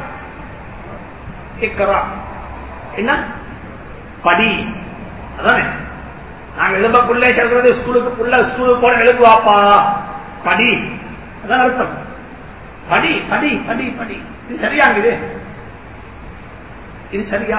என்ன படி அதானே நாங்க எழுதக்குள்ளே சொல்றது ஸ்கூலுக்கு புள்ள ஸ்கூலுக்கு போன எழுதுவாப்பா படி அதான் அர்த்தம் படி படி படி படி இது சரியாங்க இது இது சரியா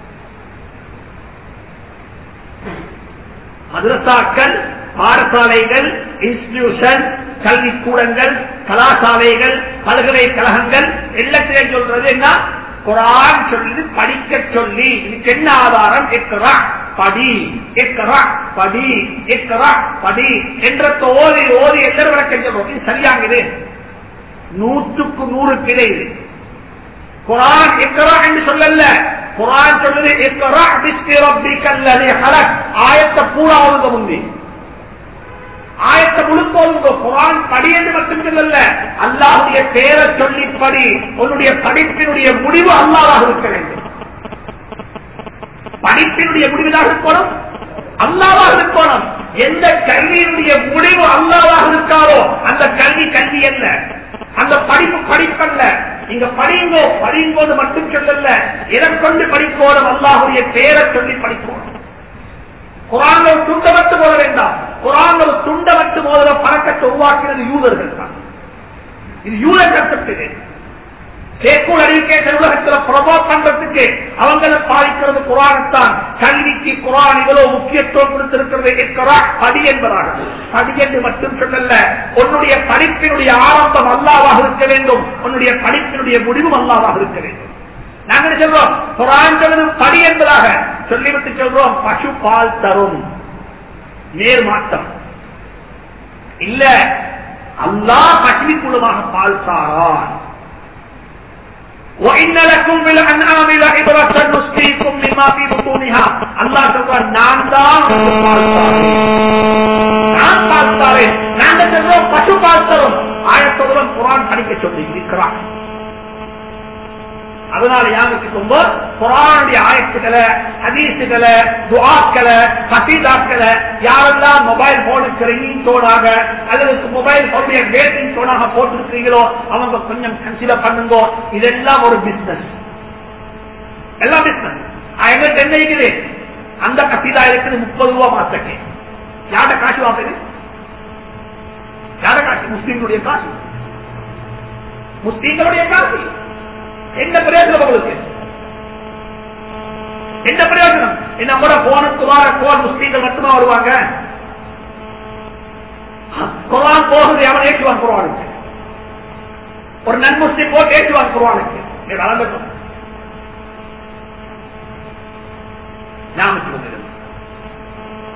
மதுரசாக்கள் பாடசாலைகள் இன்ஸ்டிடியூஷன் கல்விக்கூடங்கள் கலாசாலைகள் பல்கலைக்கழகங்கள் எல்லாத்திலையும் சொல்றது என்ன குரான் சொல்லி படிக்க சொல்லி இதுக்கு என்ன ஆதாரம் எக்கரா படி எக்கரா படி எக்கரா படி என்ற ஓதி ஓதி எல்லாரும் விளக்கம் சொல்றோம் இது சரியாங்குது நூற்றுக்கு நூறு கிளை இது குரான் எக்கரா என்று சொல்லல குரான் சொல்லுது எக்கரா பிஸ்கி ரப்பிக்கல்லதே ஹலக் ஆயத்தை பூரா ஒழுங்க முந்தி ஆயத்தை முழுக்க குரான் படி என்று மட்டும் சொல்லல அல்லாஹுடைய பேரை சொல்லி படி உன்னுடைய படிப்பினுடைய முடிவு அல்லாவாக இருக்க வேண்டும் படிப்பினுடைய முடிவுதாக இருக்கணும் அல்லாவாக இருக்கணும் எந்த கல்வியினுடைய முடிவு அல்லாவாக இருக்காரோ அந்த கல்வி கல்வி அல்ல அந்த படிப்பு படிப்பல்ல நீங்க படிங்கோ படிங்கோன்னு மட்டும் சொல்லல எதை கொண்டு படிக்கோணும் அல்லாஹுடைய பேரை சொல்லி படிக்கணும் குரான் ஒரு துண்ட மட்டும் போத வேண்டாம் குரான் ஒரு துண்ட மட்டும் போதல பழக்கத்தை உருவாக்கினது யூதர்கள் தான் இது யூத கருத்து சேக்கூல் அறிவிக்கேஷன் உலகத்தில் ப்ரொமோட் பண்றதுக்கு அவங்களை பாதிக்கிறது குரானத்தான் கல்விக்கு குரான் இவ்வளவு முக்கியத்துவம் கொடுத்திருக்கிறது என்கிறா படி என்பதாக படி என்று மட்டும் சொல்லல உன்னுடைய படிப்பினுடைய ஆரம்பம் அல்லாவாக இருக்க வேண்டும் உன்னுடைய படிப்பினுடைய முடிவும் அல்லாவாக இருக்க வேண்டும் நாங்கள் சொல்றோம் குரான் சொல்வது படி என்பதாக சொல்லிவிட்டு சொல்றோம் பசு பால் தரும் நேர்மாட்டம் இல்ல அல்லா பசுவி மூலமாக பால் தாரான் وَإِنَّ لَكُمْ بِالْأَنْعَامِ لَعِبْرَةً نُسْقِيكُم مِّمَّا فِي بُطُونِهَا அல்லாஹ் சொல்றான் நான் தான் நான் பால் தாரேன் நாங்க சொல்றோம் பசு பால் தரும் ஆயத்தோடு குரான் படிக்க சொல்லி இருக்கிறான் அதனால யாருக்கு கொம்போ குரானுடைய ஆயத்துக்களை ஹதீசுகளை துவாக்களை கசீதாக்களை யாரெல்லாம் மொபைல் போனுக்கு ரிங்கிங் டோனாக அல்லது மொபைல் போனுடைய டேட்டிங் டோனாக போட்டிருக்கீங்களோ அவங்க கொஞ்சம் கன்சிடர் பண்ணுங்க இதெல்லாம் ஒரு பிசினஸ் எல்லாம் பிசினஸ் எங்கிட்ட என்ன இருக்குது அந்த கசீதா இருக்குது முப்பது ரூபா மாசத்துக்கு யார காசு வாங்குது யார காசு முஸ்லீம்களுடைய காசு முஸ்லீம்களுடைய காசு என்ன பிரயோஜனம் உங்களுக்கு என்ன பிரயோஜனம் நம்மளோட போனுக்கு வர போன் முஸ்லீம்கள் மட்டுமா வருவாங்க குரான் போகுது அவன் ஏற்றுவான் குரானுக்கு ஒரு நன் முஸ்லீம் போட்டு ஏற்றுவான் குரானுக்கு வளர்ந்துட்டோம் ஞாபகத்துக்கு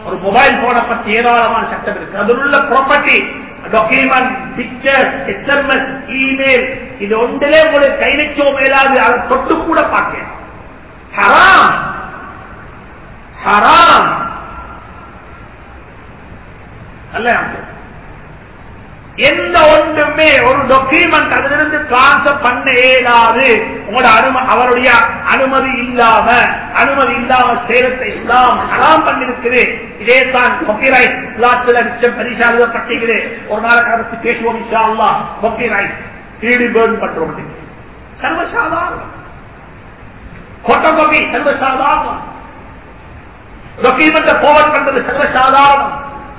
ஒரு மொபைல் போனை பத்தி ஏராளமான சட்டம் இருக்கு அதில் உள்ள property document picture SMS email இது ஒன்றிலே உங்களுக்கு கை வச்சோ மேலாது அதை தொட்டு கூட பார்க்க ஹராம் ஹராம் அல்ல எந்த ஒன்றுமே ஒரு டாக்குமெண்ட் அதிலிருந்து டிரான்ஸ்பர் பண்ண இயலாது உங்களோட அனும அவருடைய அனுமதி இல்லாம அனுமதி இல்லாம சேலத்தை இஸ்லாம் ஹராம் பண்ணிருக்குது இதே தான் காப்பிரைட் இஸ்லாத்துல நிச்சயம் பரிசா எழுதப்பட்டிருக்குது ஒரு நாளைக்கு அதை பத்தி பேசுவோம் இன்ஷா அல்லாஹ் காப்பிரைட் த்ரீடி பேர்ன் பண்றோம் சர்வசாதாரணம் போட்டோ காப்பி சர்வசாதாரணம் டாக்குமெண்ட் ஃபார்வர்ட் பண்றது சர்வசாதாரணம்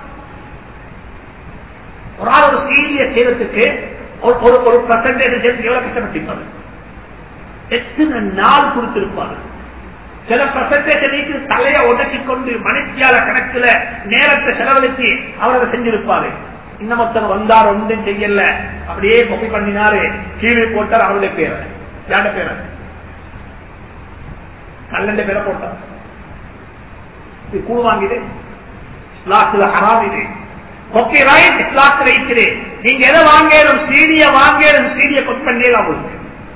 ஒரு ஆள் ஒரு சீரிய சேதத்துக்கு ஒரு ஒரு ஒரு பர்சன்டேஜ் சேர்த்து எவ்வளவு கஷ்டப்பட்டிருப்பாரு எத்தனை நாள் கொடுத்திருப்பாரு சில பர்சன்டேஜ் நீக்கி தலையை உடச்சி கொண்டு மனுஷியால கணக்குல நேரத்தை செலவழித்து அவர் அதை செஞ்சிருப்பாரு இன்னும் ஒருத்தர் வந்தார் ஒன்றும் செய்யல அப்படியே கொப்பி பண்ணினாரு கீழே போட்டார் அவருடைய பேரை யாட பேரை கல்லண்ட பேரை போட்டார் இது கூடு வாங்கிது லாஸ்ட்ல ஹராம் இது காப்பிரைட் இஸ்லாத்தில் இருக்குது நீங்க எதை வாங்கணும் சீடிய வாங்கணும் சீடிய கொட் பண்ணலாம் உங்களுக்கு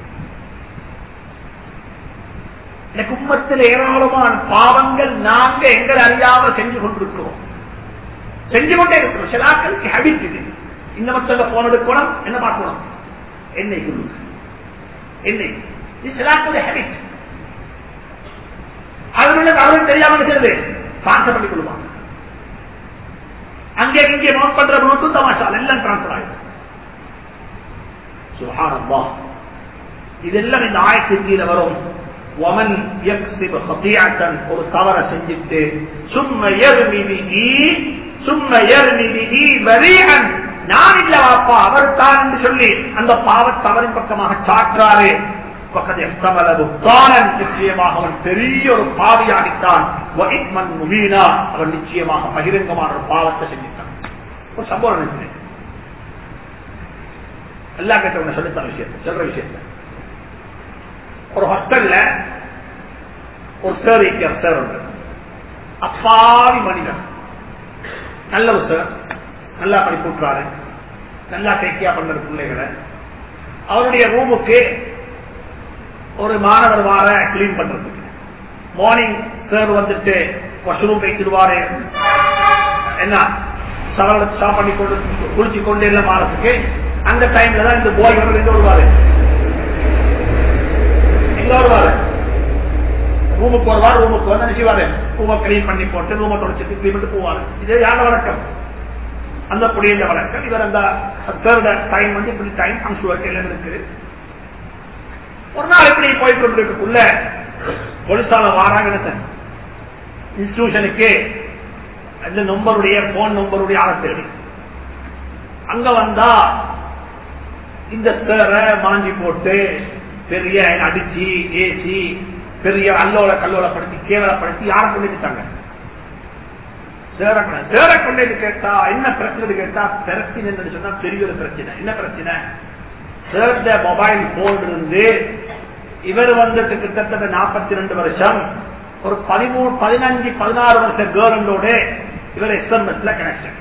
இந்த கும்பத்தில் ஏராளமான பாவங்கள் நாங்க எங்களை அறியாம செஞ்சு கொண்டிருக்கிறோம் செஞ்சு கொண்டே இருக்கிறோம் சிலாக்களுக்கு ஹபிட் இது இந்த மத்தவங்க போன் எடுக்கணும் என்ன பார்க்கணும் என்னை குரு என்னை இது சிலாக்களுடைய ஹபிட் அதனுள்ள அவருக்கு தெரியாம இருக்கிறது பாச பண்ணி கொள்வாங்க அங்கே இங்கே நோட் பண்ற நோட்டும் தமாஷால் எல்லாம் டிரான்ஸ்பர் ஆகும் சுஹானல்லா இதெல்லாம் இந்த ஆயத்தின் கீழே வரும் ومن يكسب خطيئة ஒரு தவற செஞ்சுட்டு சும்ம يرمي به சும்ம يرمي به بريئا நான் இல்ல வாப்பா அவர் தான் என்று சொல்லி அந்த பாவத்தை அவரின் பக்கமாக சாற்றாரு பக்கத்து எஸ்தமல புத்தானன் நிச்சயமாக அவன் பெரிய ஒரு பாவியாகித்தான் முபீனா அவன் நிச்சயமாக பகிரங்கமான ஒரு பாவத்தை செஞ்சிட்டான் ஒரு சம்பவம் நினைக்கிறேன் எல்லா கேட்டவங்க சொல்லித்தர விஷயத்தை சொல்ற விஷயத்த ஒரு ஹாஸ்டல்ல ஒரு சார் இருக்கிற சார் உண்டு அப்பாவி மனிதன் நல்ல ஒரு சார் நல்லா படிப்புறாரு நல்லா டேக்கியா பண்ற பிள்ளைகளை அவருடைய ரூமுக்கு ஒரு மாணவர் வார கிளீன் பண்றதுக்கு மார்னிங் சார் வந்துட்டு வாஷ்ரூம் வைத்திருவாரு என்ன சவர ஸ்டாப் பண்ணி கொண்டு குளிச்சு கொண்டு எல்லாம் வாரத்துக்கு அந்த டைம்ல தான் இந்த போய் வந்து எங்க வருவாரு எங்க வருவாரு ரூமுக்கு வருவார் ரூமுக்கு வந்து நினைச்சுவாரு ரூமை கிளீன் பண்ணி போட்டு ரூமை தொடச்சிட்டு கிளீன் பண்ணிட்டு போவாரு இது யார வழக்கம் அந்த புடிய வழக்கம் இவர் அந்த தேர்ட் டைம் வந்து இப்படி டைம் அங்கு இருக்கு ஒரு நாள் இப்படி போய் கொண்டிருக்குள்ள பொலிசால வாராங்க இன்ஸ்டிடியூஷனுக்கு அந்த நம்பருடைய போன் நம்பருடைய ஆளை தேடி அங்க வந்தா இந்த சேரை மாஞ்சி போட்டு பெரிய அடிச்சு ஏசி பெரிய அல்லோல கல்லோலப்படுத்தி கேவலப்படுத்தி யாரை கொண்டுட்டாங்க சேர கொண்டு கேட்டா என்ன பிரச்சனை கேட்டா பிரச்சனை சொன்னா பெரிய ஒரு பிரச்சனை என்ன பிரச்சனை சேர்ந்த மொபைல் போன் இருந்து இவர் வந்துட்டு கிட்டத்தட்ட நாற்பத்தி ரெண்டு வருஷம் ஒரு பதிமூணு பதினஞ்சு பதினாறு வருஷ கேர்ளோட இவர் எஸ்எம்எஸ்ல கனெக்ஷன்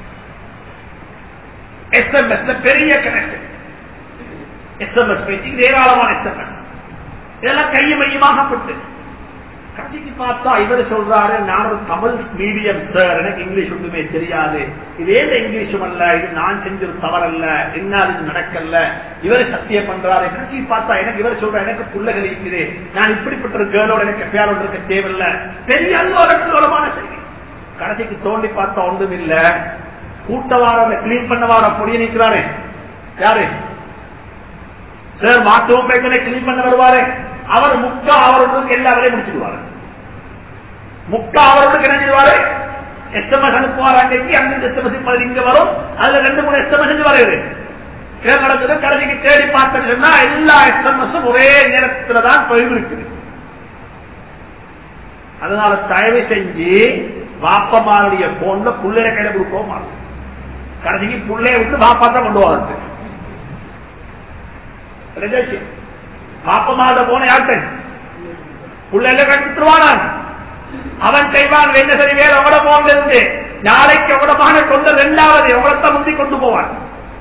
எஸ்எம்எஸ்ல பெரிய கனெக்ஷன் எஸ்எம்எஸ் பேச்சு ஏராளமான எஸ்எம்எஸ் இதெல்லாம் கைய மையமாகப்பட்டு கடைசிக்கு பார்த்தா இவர் சொல்றாரு நான் ஒரு தமிழ் மீடியம் சார் எனக்கு இங்கிலீஷ் ஒன்றுமே தெரியாது இது ஏன் இங்கிலீஷும் அல்ல இது நான் செஞ்ச ஒரு தவறல்ல என்ன இது நடக்கல இவர் சத்தியம் பண்றாரு கடைசி பார்த்தா எனக்கு இவர் சொல்ற எனக்கு புள்ளகள் இருக்குது நான் இப்படிப்பட்ட ஒரு கேர்ளோட எனக்கு எப்பயாரோட இருக்க தேவையில்ல பெரிய அல்லோரமான செய்தி கடைசிக்கு தோண்டி பார்த்தா ஒன்றும் இல்ல கூட்டவாரம் கிளீன் பண்ண வார பொடிய நிற்கிறாரு யாரு சார் மாற்றவும் பேக்கனை கிளீன் பண்ண வருவாரு அவர் முக்கா அவர்களுக்கு எல்லா வேலையும் முடிச்சிடுவாரு முக்கா அவர்களுக்கு என்ன செய்வாரு எஸ்எம்எஸ் அனுப்புவார் அன்னைக்கு அந்த எஸ்எம்எஸ் இங்க வரும் அதுல ரெண்டு மூணு எஸ்எம்எஸ் வருது கேள் நடக்குது கடைசிக்கு தேடி பார்த்தேன்னு சொன்னா எல்லா எஸ்எம்எஸும் ஒரே நேரத்துல தான் போயிருக்குது அதனால தயவு செஞ்சு வாப்பமாருடைய போன்ல புள்ளைய கையில கொடுக்கவும் மாட்டோம் கடைசிக்கு புள்ளைய விட்டு வாப்பா தான் கொண்டு வாங்க பாப்பமாத போன யார்கிட்ட புள்ள எல்லாம் கண்டுவானான் அவன் செய்வான் என்ன செய்வேன் உங்களோட போன்ல இருந்து நாளைக்கு உங்களோட மகனை கொண்டு ரெண்டாவது உங்களத்தான் முந்தி கொண்டு போவான்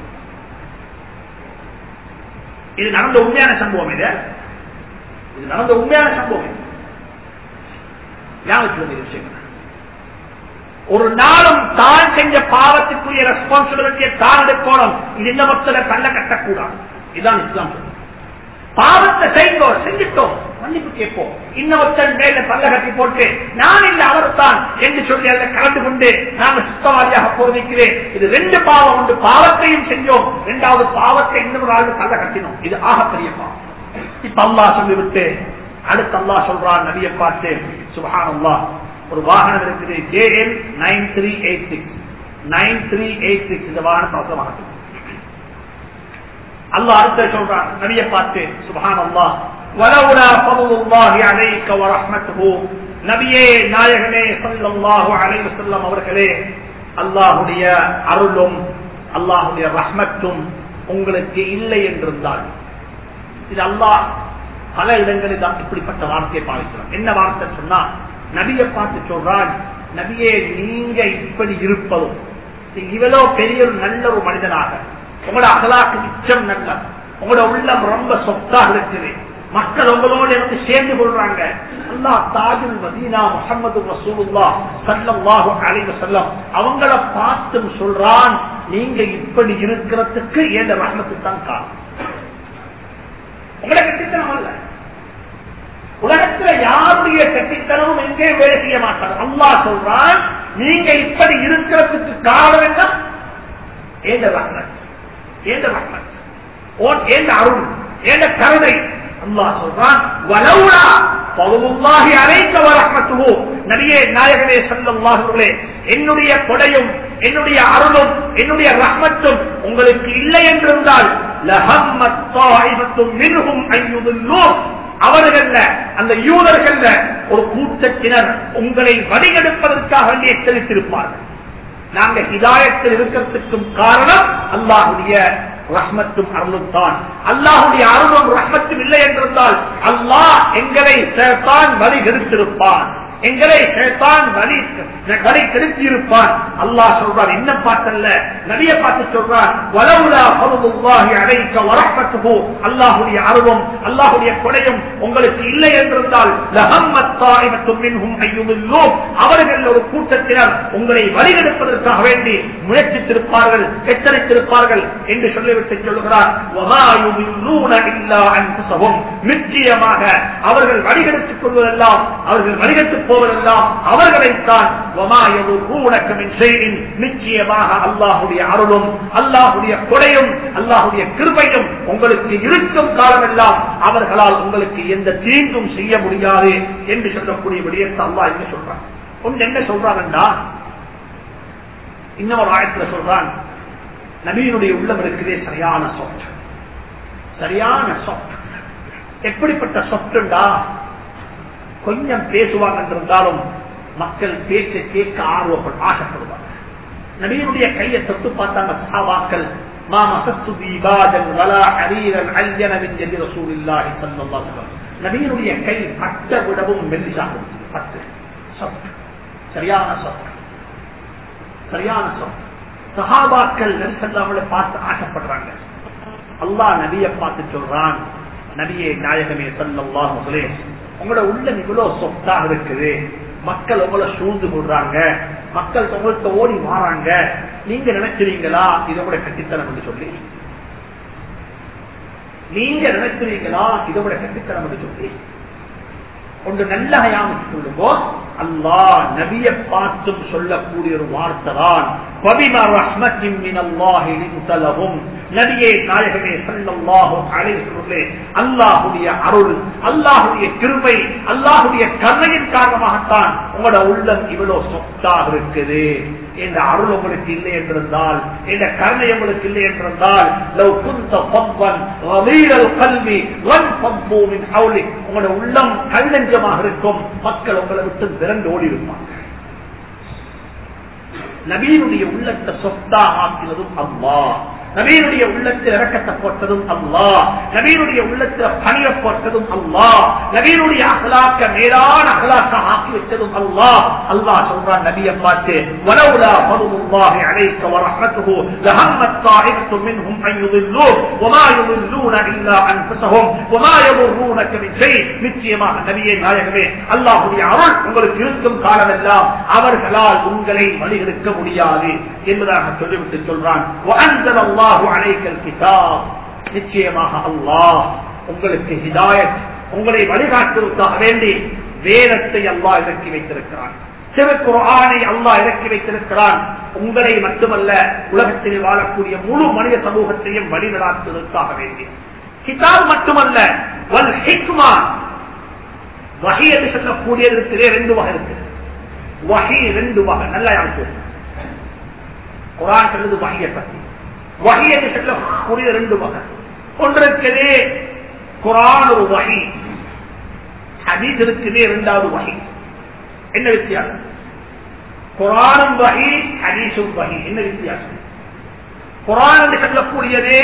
இது நடந்த உண்மையான சம்பவம் இது இது நடந்த உண்மையான சம்பவம் இது ஞாபகத்தில் விஷயம் ஒரு நாளும் தான் செஞ்ச பாவத்துக்குரிய ரெஸ்பான்சிபிலிட்டியை தான் எடுக்கணும் இது இந்த மக்கள் கண்ண கட்டக்கூடாது இதுதான் இஸ்லாம் சொல்லுது பாவத்தை செய்தோம் செஞ்சிட்டோம் மன்னிப்பு கேட்போம் இன்னொருத்தன் மேல பல்ல கட்டி போட்டு நான் இல்ல அவர்தான் என்று சொல்லி அதில் கலந்து கொண்டு நாங்கள் சுத்தவாதியாக போதிக்கிறேன் இது ரெண்டு பாவம் உண்டு பாவத்தையும் செஞ்சோம் இரண்டாவது பாவத்தை இன்னொரு ஆள் பல்ல கட்டினோம் இது ஆகப்பெரிய பாவம் இப்ப அல்லா சொல்லிவிட்டு அடுத்து அல்லா சொல்றான் நபியை பார்த்து சுபஹான் அல்லா ஒரு வாகனம் இருக்குது J L nine three eight six nine three eight six இந்த வாகனம் அவசரமாக அல்லா அடுத்த சொல்றான் நபியை பார்த்து சுபஹான் அல்லா ولولا فضل الله عليك ورحمته நபியே நாயகனே ஸல்லல்லாஹு அலைஹி வஸல்லம் அவர்களே அல்லாஹ்வுடைய அருளும் அல்லாஹ்வுடைய ரஹ்மத்தும் உங்களுக்கு இல்லை என்றிருந்தால் இது அல்லாஹ் பல இடங்களில் தான் இப்படிப்பட்ட வார்த்தையை பாவிக்கிறான் என்ன வார்த்தை சொன்னா நபியை பார்த்து சொல்றான் நபியே நீங்க இப்படி இருப்பதும் இவ்வளவு பெரிய ஒரு நல்ல ஒரு மனிதனாக உங்களோட அகலாக்கு மிச்சம் நல்ல உங்களோட உள்ளம் ரொம்ப சொத்தாக இருக்குது மக்கள் உங்களோட இருந்து சேர்ந்து கொள்றாங்க அல்லாஹ் தாஜுல் மதீனா முகமது ரசூலுல்லா சல்லல்லாஹு அலைஹி வஸல்லம் அவங்கள பார்த்தும் சொல்றான் நீங்க இப்படி இருக்கிறதுக்கு ஏன் ரஹ்மத்து தான் காரணம் உங்களை கட்டித்தனம் அல்ல உலகத்துல யாருடைய கட்டித்தனமும் எங்கே வேலை செய்ய மாட்டார் அல்லா சொல்றான் நீங்க இப்படி இருக்கிறதுக்கு காரணம் என்ன ஏந்த ரஹ்மத் ஏந்த ரஹ்மத் ஓன் ஏந்த அருள் ஏந்த கருணை அல்லாஹ் சொல்றான் வலவுலா பவுல்லாஹி அழைக்க வரமத்துவோ நபியே நாயகனே சல்லாஹர்களே என்னுடைய கொடையும் என்னுடைய அருளும் என்னுடைய ரஹ்மத்தும் உங்களுக்கு இல்லை என்றிருந்தால் அவர்கள் அந்த யூதர்கள் ஒரு கூட்டத்தினர் உங்களை வழிகெடுப்பதற்காக வேண்டி எச்சரித்திருப்பார்கள் நாங்க ஹிதாயத்தில் இருக்கிறதுக்கும் காரணம் அல்லாஹுடைய ரஹ்மத்தும் அருளும் தான் அல்லாஹுடைய அருளும் ரஹ்மத்தும் இல்லை என்றிருந்தால் அல்லாஹ் எங்களை சேர்த்தான் வழி கெடுத்திருப்பான் எங்களை சேத்தான் வழி வழி கெடுத்தி இருப்பான் அல்லாஹ் சொல்றான் என்ன பார்த்தல்ல நபிய பார்த்து சொல்றான் வலவுலா பருவாகி அடைக்க வரப்பட்டுகோ அல்லாஹுடைய அருவம் அல்லாஹுடைய கொடையும் உங்களுக்கு இல்லை என்றிருந்தால் அவர்கள் ஒரு கூட்டத்தினர் உங்களை வழிகெடுப்பதற்காக வேண்டி முயற்சித்திருப்பார்கள் எச்சரித்திருப்பார்கள் என்று சொல்லிவிட்டு சொல்லுகிறார் நிச்சயமாக அவர்கள் வழிகெடுத்துக் கொள்வதெல்லாம் அவர்கள் வழிகெடுத்து போவதெல்லாம் அவர்களைத்தான் நிச்சயமாக அல்லாஹுடைய அருளும் அல்லாஹுடைய கொடையும் அல்லாஹுடைய கிருபையும் உங்களுக்கு இருக்கும் காலமெல்லாம் அவர்களால் உங்களுக்கு எந்த தீங்கும் செய்ய முடியாது என்று சொல்லக்கூடிய விடயத்தை அல்லாஹ் என்ன சொல்றான் ஒன்று என்ன சொல்றாங்கண்டா இன்னொரு ஆயத்துல சொல்றான் நபீனுடைய உள்ளம் இருக்கிறதே சரியான சொட் சரியான சொட் எப்படிப்பட்ட சொத்துண்டா கொஞ்சம் பேசுவாங்க இருந்தாலும் மக்கள் பேச்ச கேட்க ஆர்வப்படும் ஆசைப்படுவாங்க நபியினுடைய கையை தொட்டு பார்த்தாங்க சஹாபாக்கள் ما مسست ذيباجا ولا حريرا عينا من يد رسول الله صلى الله عليه وسلم நபியினுடைய கை பட்ட விடவும் மெல்லிசாக பத்து சொத்து சரியான சொத்து சரியான சொத்து சஹாபாக்கள் நபிசல்லாமலை பார்த்து ஆசைப்படுறாங்க அல்லாஹ் நபியை பார்த்து சொல்றான் நபியே நாயகமே சல்லாஹ் உங்களோட உள்ளம் இவ்வளவு சொத்தாக இருக்குது மக்கள் உங்களை சூழ்ந்து கொள்றாங்க மக்கள் உங்கள்கிட்ட ஓடி மாறாங்க நீங்க நினைக்கிறீங்களா இதை கூட கட்டித்தனம் என்று சொல்லி நீங்க நினைக்கிறீங்களா இதை விட கட்டித்தனம் என்று சொல்லி ஒன்று நல்ல ஹயாமத்து சொல்லுங்கோ அல்லா நபிய பார்த்தும் சொல்லக்கூடிய ஒரு வார்த்தை தான் நபியே நாயகமே சல்லாஹும் அழைத்துள்ளே அல்லாஹுடைய அருள் அல்லாஹுடைய கிருமை அல்லாஹுடைய கருணையின் காரணமாகத்தான் உங்களோட உள்ளம் இவ்வளவு சொத்தாக இருக்குது என்ற அருள் உங்களுக்கு இல்லை என்றிருந்தால் என்ற கருணை உங்களுக்கு இல்லை என்றிருந்தால் லவ் குந்த பம்பன் கல்வி வன் பம்பூவின் ஹவுலி உங்களோட உள்ளம் கல்லஞ்சமாக இருக்கும் மக்கள் உங்களை விட்டு விரண்டு ஓடி இருப்பாங்க நபீனுடைய உள்ளத்தை சொத்தாக ஆக்கினதும் அம்மா நபீனுடைய உள்ளத்தில் இறக்கத்தை போட்டதும் அல்லாஹ் நபீனுடைய உள்ளத்தில் பணிய போட்டதும் அல்லாஹ் நபீனுடைய அகலாக்க மேலான அகலாக்க ஆக்கி வச்சதும் அல்லாஹ் அல்லாஹ் சொல்றான் நபியை பார்த்து வலவுலா ஃபதுல்லாஹி அலைக்க வரஹ்மத்துஹு லஹம்மத் طائفة منهم أن يضلوك وما يضلون إلا أنفسهم وما يضرونك من شيء நிச்சயமாக நபியே நாயகமே அல்லாஹுடைய அருள் உங்களுக்கு இருக்கும் காலமெல்லாம் அவர்களால் உங்களை வழிகெடுக்க முடியாது என்பதாக சொல்லிவிட்டு சொல்றான் وأنزل الله عليك الكتاب நிச்சயமாக அல்லாஹ் உங்களுக்கு ஹிதாயத் உங்களை வழிகாட்டுவதற்காக வேண்டி வேதத்தை அல்லாஹ் இறக்கி வைத்திருக்கிறான் திருக்குறானை அல்லாஹ் இறக்கி வைத்திருக்கிறான் உங்களை மட்டுமல்ல உலகத்தில் வாழக்கூடிய முழு மனித சமூகத்தையும் வழிநடாத்துவதற்காக வேண்டி கிதாப் மட்டுமல்ல வல் ஹிக்மா வகை என்று சொல்லக்கூடியது இருக்கிறே ரெண்டு வகை இருக்கு வகை ரெண்டு வகை நல்லா யாருக்கு குரான் சொல்லுது வகையை பத்தி வகை என்று சொல்லக்கூடிய ரெண்டு வகை ஒன்று இருக்கிறதே குரான் ஒரு வகை ஹதீஸ் இருக்குதே இரண்டாவது வகை என்ன வித்தியாசம் குரானும் வகை ஹதீஸும் வகை என்ன வித்தியாசம் குரான் என்று சொல்லக்கூடியது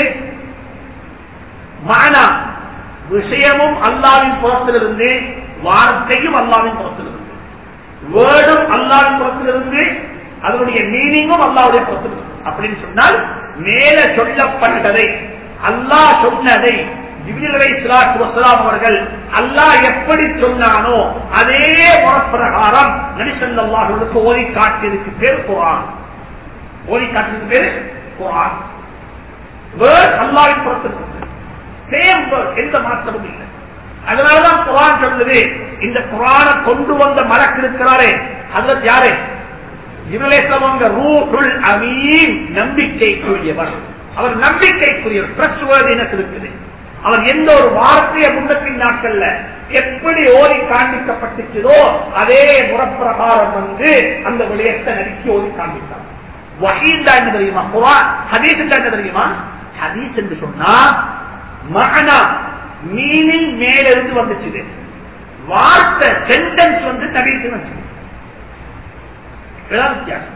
மானா விஷயமும் அல்லாவின் புறத்திலிருந்து வார்த்தையும் அல்லாவின் புறத்திலிருந்து வேர்டும் அல்லாவின் புறத்திலிருந்து அதனுடைய மீனிங்கும் அல்லாவுடைய புறத்திலிருந்து அப்படின்னு சொன்னால் மேல சொல்லப்பட்டதை அல்லாஹ் சொன்னதை அவர்கள் அல்லாஹ் எப்படி சொன்னானோ அதே முறப்பிரகாரம் நடிசல்லாஹர்களுக்கு ஓதி காட்டியதுக்கு பேர் குரான் ஓதி காட்டியதுக்கு பேர் குரான் வேர்ட் அல்லாவின் புறத்திலிருந்து சேம் வேர்ட் எந்த மாற்றமும் இல்லை அதனாலதான் குரான் சொல்லுது இந்த குரானை கொண்டு வந்த மலக்கு இருக்கிறாரே அதற்கு யாரு இவலேசவங்க ரூஹுல் அமீன் நம்பிக்கைக்குரியவர் அவர் நம்பிக்கைக்குரியவர் ட்ரஸ்ட்வர்தினஸ் இருக்குது அவர் எந்த ஒரு வார்த்தையை முன்னப்பின் நாட்கள்ல எப்படி ஓதி காண்பிக்கப்பட்டுச்சதோ அதே முறப்பிரகாரம் வந்து அந்த விடயத்தை நடிச்சு ஓதி காண்பித்தார் வஹீந்தா என்ன தெரியுமா குரான் ஹதீஸ் என்ன தெரியுமா ஹதீஸ் என்று சொன்னா மகனா மீனிங் மேலிருந்து வந்துச்சு வார்த்தை சென்டென்ஸ் வந்து நடித்து வந்துச்சு வித்தியாசம்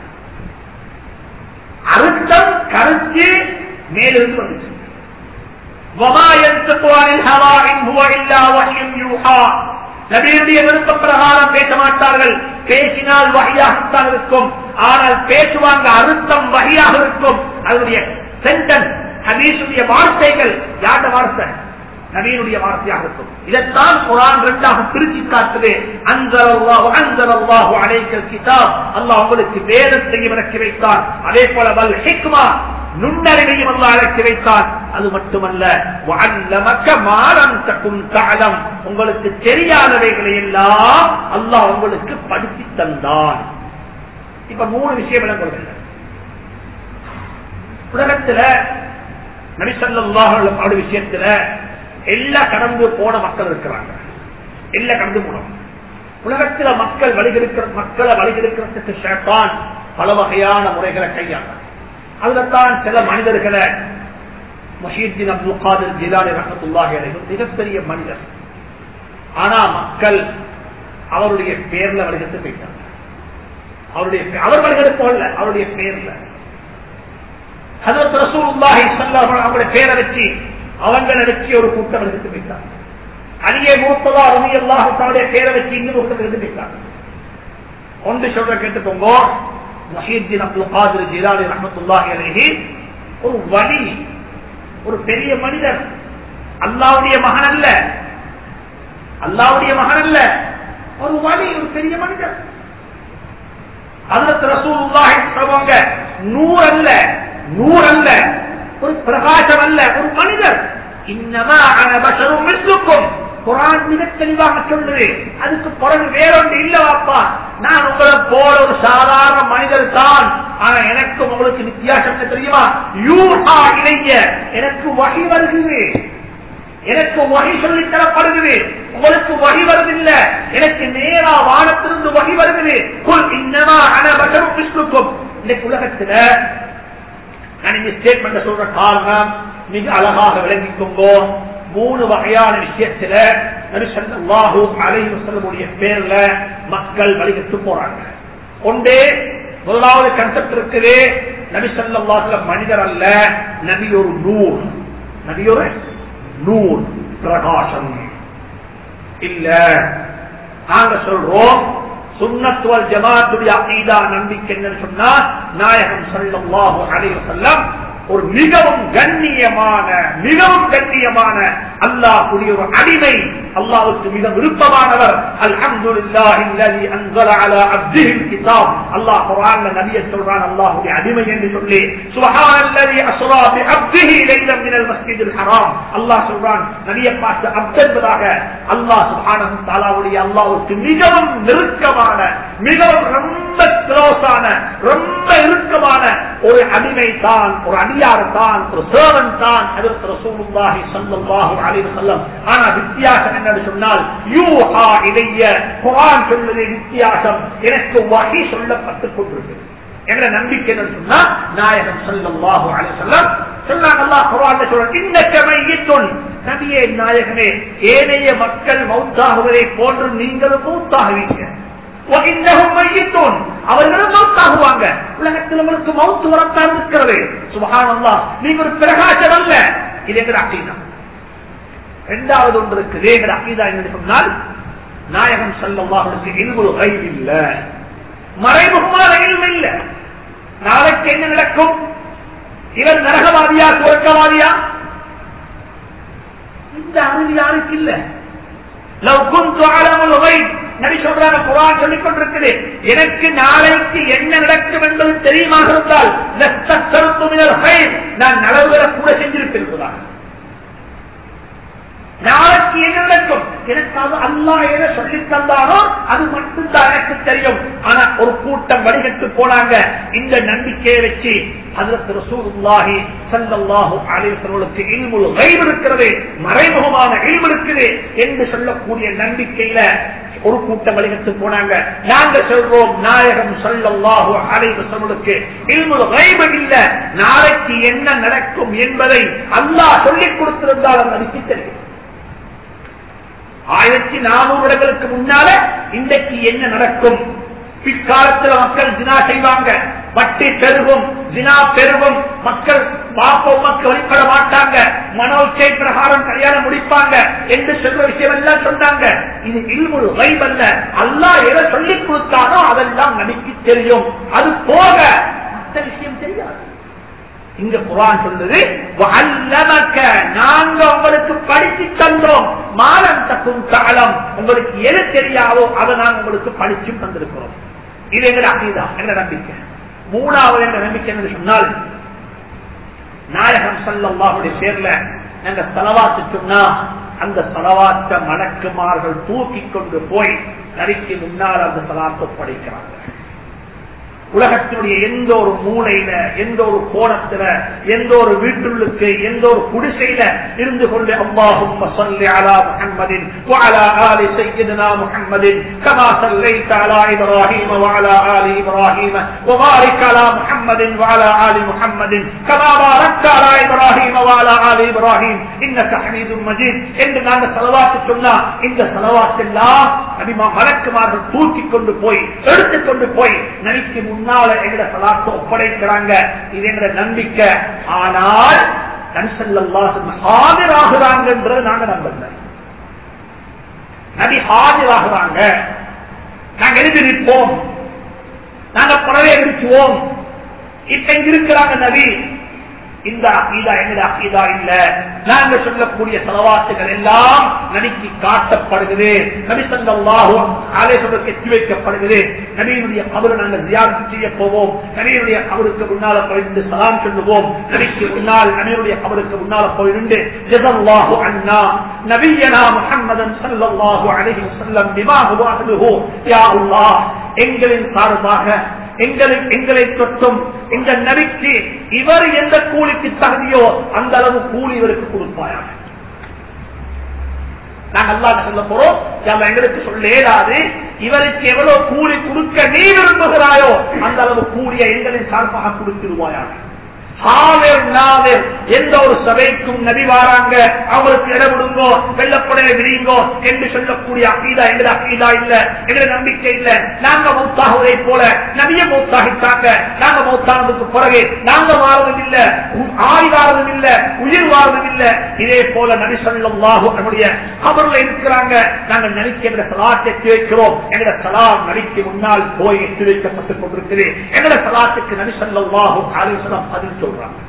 அர்த்தம் கருத்து மேலிருந்து வந்துச்சு நபியுடைய விருப்ப பிரகாரம் பேச மாட்டார்கள் பேசினால் வகையாகத்தான் இருக்கும் ஆனால் பேசுவாங்க அர்த்தம் வகையாக இருக்கும் அதனுடைய சென்டென்ஸ் ஹதீசுடைய வார்த்தைகள் யார்ட வார்த்தை நபீனுடைய வார்த்தையாக இருக்கும் இதைத்தான் குரான் ரெண்டாக பிரிச்சு காட்டுது அந்தரல்லாஹு அந்தரல்லாஹு அலைக்கல் கிதாப் அல்லாஹ் உங்களுக்கு வேதத்தையும் இறக்கி வைத்தான் அதே போல வல் ஹிக்மா நுண்ணறிவையும் அல்லாஹ் இறக்கி வைத்தான் அது மட்டுமல்ல வஅல்லமக மா லம் தகும் தஅலம் உங்களுக்கு தெரியாதவைகளை எல்லாம் அல்லாஹ் உங்களுக்கு படித்து தந்தான் இப்ப மூணு விஷயம் விளங்குறது உலகத்துல நபிசல்லாஹ் அப்படி விஷயத்துல எல்லா கடந்து போன மக்கள் இருக்கிறாங்க எல்லா கடந்து போனோம் உலகத்துல மக்கள் வழிகெடுக்கிற மக்களை வழிகெடுக்கிறதுக்கு ஷேப்பான் பல வகையான முறைகளை கையாள அதுலத்தான் சில மனிதர்களை மஹீத்தின் அப்துல் காதர் ஜிலானி ரஹத்துல்லாஹி அலைஹிம் மிகப்பெரிய மனிதர் ஆனா மக்கள் அவருடைய பேர்ல வழிகெடுத்து போயிட்டாங்க அவருடைய அவர் வழிகெடுப்போம்ல அவருடைய பேர்ல ஹதரத் ரசூலுல்லாஹி ஸல்லல்லாஹு அலைஹி அவங்களுடைய பேரை வச்சு அவங்களை வச்சு ஒரு கூட்டம் எடுத்து போயிட்டாங்க அலியே மூத்ததா ரவி அல்லாஹாவுடைய பேரை வச்சு இன்னொரு கூட்டம் எடுத்து போயிட்டாங்க ஒன்று சொல்ற கேட்டுக்கோங்க மஹீத்தின் அப்துல் காதிர் ஜிலானி ரஹமத்துல்லாஹி அலைஹி ஒரு வழி ஒரு பெரிய மனிதர் அல்லாவுடைய மகன் அல்ல அல்லாவுடைய மகன் அல்ல ஒரு வழி ஒரு பெரிய மனிதர் அதற்கு ரசூலுல்லாஹி சொல்லுவாங்க நூறு அல்ல நூறு அல்ல ஒரு பிரகாசம் அல்ல ஒரு மனிதர் இன்னமா அனபசரும் மிஸ்லுக்கும் குரான் மிக தெளிவாக சொல்லுது அதுக்கு பிறகு வேறொன்று இல்ல வாப்பா நான் உங்களை போல ஒரு சாதாரண மனிதர் தான் ஆனா எனக்கு உங்களுக்கு வித்தியாசம் என்ன தெரியுமா யூஹா இளைய எனக்கு வகை வருகிறது எனக்கு வகை சொல்லி தரப்படுகிறது உங்களுக்கு வகை வருதில்ல எனக்கு நேரா வானத்திலிருந்து வகை வருகிறது குல் இன்னமா அனபசரும் மிஸ்லுக்கும் இன்னைக்கு உலகத்துல நான் இந்த ஸ்டேட்மெண்ட் சொல்ற காரணம் மிக அழகாக விளங்கிக்கோங்கோ மூணு வகையான விஷயத்துல நபிசல்லாஹூ அலைஹி வஸல்லமுடைய பேர்ல மக்கள் வழிகட்டு போறாங்க ஒன்றே முதலாவது கன்செப்ட் இருக்குது நபி ஸல்லல்லாஹு மனிதர் அல்ல நபி ஒரு நூர் நபி ஒரு நூர் பிரகாசம் இல்ல நாங்க சொல்றோம் சுன்னத்துவல் ஜமாத்துடைய அகீதா நம்பிக்கை என்னன்னு சொன்னா நாயகம் ஸல்லல்லாஹு அலைஹி வஸல்லம் ஒரு மிகவும் கண்ணியமான மிகவும் கண்ணியமான அல்லாஹ்வுடைய ஒரு அடிமை அல்லாஹ்வுக்கு மிக விருப்பமானவர் அல்ஹம்துலில்லாஹி அல்லதி அன்ஸல அலா அப்திஹில் கிதாப் அல்லாஹ் குர்ஆன்ல நபியை சொல்றான் அல்லாஹ்வுடைய அடிமை என்று சொல்லி சுப்ஹானல்லதி அஸ்ரா பி அப்திஹி லைலன் மினல் மஸ்ஜிதில் ஹராம் அல்லாஹ் சொல்றான் நபியை பார்த்து அப்த் என்பதாக அல்லாஹ் சுப்ஹானஹு தஆலாவுடைய அல்லாஹ்வுக்கு மிகவும் நெருக்கமான மிகவும் ரொம்ப க்ளோஸான ரொம்ப இறுக்கமான ஒரு அடிமை தான் ஒரு அடியார் தான் ஒரு சேவன் தான் அதற்கு ரசூலுல்லாஹி ஸல்லல்லாஹு அலைஹி வஸல்லம் ஆனா வித்தியாசம் என்னன்னு சொன்னால் யூஹா இலைய குர்ஆன் சொல்வது வித்தியாசம் எனக்கு வஹி சொல்லப்பட்டுக் கொண்டிருக்கிறது என்ற நம்பிக்கை என்னன்னு சொன்னா நாயகம் ஸல்லல்லாஹு அலைஹி வஸல்லம் சொன்னாங்க அல்லாஹ் குர்ஆன்ல சொல்றான் இன்னக மையித்துன் நபியே நாயகமே ஏனைய மக்கள் மௌத்தாகுவதை போன்று நீங்களும் மௌத்தாகுவீங்க وإنهم ميتون. அவர்களும் மௌத்தாகுவாங்க உலகத்தில் உங்களுக்கு மௌத்து வரத்தான் இருக்கிறது சுபஹானல்லா நீங்க ஒரு பிரகாசம் அல்ல இது எங்க அக்கீதா இரண்டாவது ஒன்று இருக்குது எங்க அக்கீதா என்று சொன்னால் நாயகம் செல்லவார்களுக்கு இல்முல் கைது இல்ல மறைமுகமான இல்மு இல்ல நாளைக்கு என்ன நடக்கும் இவர் நரகவாதியா சுவர்க்கவாதியா இந்த அறிவு யாருக்கு இல்ல லவ் குந்து அலமுல் கைப் நபி சொல்றாங்க குரான் சொல்லிக் கொண்டிருக்குது எனக்கு நாளைக்கு என்ன நடக்கும் என்பது தெரியுமாக இருந்தால் நான் நலவுகளை கூட செஞ்சிருப்பேன் நாளைக்கு என்ன நடக்கும் எனக்கு அது அல்லா எதை சொல்லி தந்தாரோ அது மட்டும்தான் எனக்கு தெரியும் ஆனா ஒரு கூட்டம் வடிகட்டு போனாங்க இந்த நம்பிக்கையை வச்சு அதற்கு ரசூலுல்லாஹி ஸல்லல்லாஹு அலைஹி வஸல்லுக்கு இல்முல் கைப் இருக்கிறது மறைமுகமான இல்மு இருக்குது என்று சொல்லக்கூடிய நம்பிக்கையில ஒரு கூட்டம் வழிகட்டு போனாங்க நாங்க சொல்றோம் நாயகம் ஸல்லல்லாஹு அலைஹி வஸல்லுக்கு இல்முல் கைப் இல்ல நாளைக்கு என்ன நடக்கும் என்பதை அல்லாஹ் சொல்லிக் கொடுத்திருந்தால் அந்த நம்பிக்கை தெரியும் ஆயிரத்தி நானூறு வருடங்களுக்கு முன்னால இன்றைக்கு என்ன நடக்கும் பிற்காலத்தில் மக்கள் ஜினா செய்வாங்க வட்டி பெருகும் ஜினா பெருகும் மக்கள் பாப்ப மக்கள் வழிபட மாட்டாங்க மனோச்சை பிரகாரம் கல்யாணம் முடிப்பாங்க என்று சொல்ற விஷயம் எல்லாம் சொன்னாங்க இது இல்முழு வைபல்ல அல்லா எதை சொல்லிக் கொடுத்தானோ அதெல்லாம் நடிக்கு தெரியும் அது போக மற்ற விஷயம் தெரியாது இங்க குரான் சொல்றது நாங்க உங்களுக்கு படித்து தந்தோம் மாலம் தக்கும் காலம் உங்களுக்கு எது தெரியாதோ அதை நாங்க உங்களுக்கு படிச்சு தந்திருக்கிறோம் இது எங்க அகீதா எங்க நம்பிக்கை மூணாவது என்ற நம்பிக்கை என்று சொன்னால் நாயகம் சல்லாவுடைய பேர்ல நாங்க தலவாத்து சொன்னா அந்த தலவாத்த மணக்குமார்கள் தூக்கி கொண்டு போய் நரிக்கு முன்னால் அந்த தலாத்தை படைக்கிறாங்க உலகத்தினுடைய எந்த ஒரு மூலையில எந்த ஒரு கோணத்துல எந்த ஒரு வீட்டுள்ளுக்கு எந்த ஒரு குடிசையில இருந்து கொண்டு அல்லாஹும் صل على محمد وعلى آل سيدنا محمد كما صليت على إبراهيم وعلى آل إبراهيم وبارك على محمد وعلى آل محمد كما باركت على إبراهيم وعلى آل إبراهيم إنك حميد مجيد என்று நாங்க செலவாத்து சொன்னா இந்த செலவாத்தெல்லாம் நபிமா மலக்குமார்கள் தூக்கி கொண்டு போய் எடுத்துக்கொண்டு போய் நபிக்கு முன்னால எங்களை சலாத்தை ஒப்படைக்கிறாங்க இது என்ற நம்பிக்கை ஆனால் ஆஜராகிறாங்கன்றது நாங்க நம்பல நபி ஆஜராகிறாங்க நாங்க எழுதி நிற்போம் நாங்க புறவே எழுச்சுவோம் இப்ப இங்க இருக்கிறாங்க நபி இந்த அகீதா எங்கட அகீதா இல்ல நாங்க சொல்லக்கூடிய செலவாத்துகள் எல்லாம் நடிக்கு காட்டப்படுகிறது நபிசல்லாஹோ ஆலேசனுக்கு எத்தி வைக்கப்படுகிறது நபியினுடைய கபரு நாங்கள் தியானம் செய்ய போவோம் நபியினுடைய கபருக்கு முன்னால போயிருந்து சலாம் சொல்லுவோம் நபிக்கு முன்னால் நபியுடைய கபருக்கு முன்னால போயிருந்து ஜெதல்லாஹு அண்ணா நபியனா முஹம்மதன் ஸல்லல்லாஹு அலைஹி வஸல்லம் பிமா ஹுவ அஹ்லுஹு யா அல்லாஹ் எங்களின் சார்பாக எங்களை எங்களை தொட்டும் இந்த நபிக்கு இவர் எந்த கூலிக்கு தகுதியோ அந்த அளவு கூலி இவருக்கு கொடுப்பாயாக நாங்க அல்லாஹ் சொல்ல போறோம் நம்ம எங்களுக்கு சொல்ல இயலாது இவருக்கு எவ்வளவு கூலி கொடுக்க நீ விரும்புகிறாயோ அந்த அளவு கூலிய எங்களின் சார்பாக கொடுத்துருவாயாக ஹாவிர் நாவிர் எந்த ஒரு சபைக்கும் நபி வாராங்க அவங்களுக்கு இடம் விடுங்கோ வெள்ளப்படைய விரியுங்கோ என்று சொல்லக்கூடிய அக்கீதா எங்க அக்கீதா இல்ல எங்க நம்பிக்கை இல்ல நாங்க மௌத்தாகுவதை போல நபிய மௌத்தாகிட்டாங்க நாங்க மௌத்தானதுக்கு பிறகு நாங்க வாழ்வதும் இல்ல ஆய் வாழ்வதும் இல்ல உயிர் வாழ்வதும் இல்ல இதே போல நபி சொல்லும் நம்முடைய கபர்ல இருக்கிறாங்க நாங்கள் நினைக்க எங்க சலாத்தை எத்தி வைக்கிறோம் எங்க சலாம் நடிக்கு முன்னால் போய் எத்தி வைக்கப்பட்டுக் கொண்டிருக்கிறேன் எங்க சலாத்துக்கு நபி சொல்லும் ஆலோசனம் பதில் சொல்றாங்க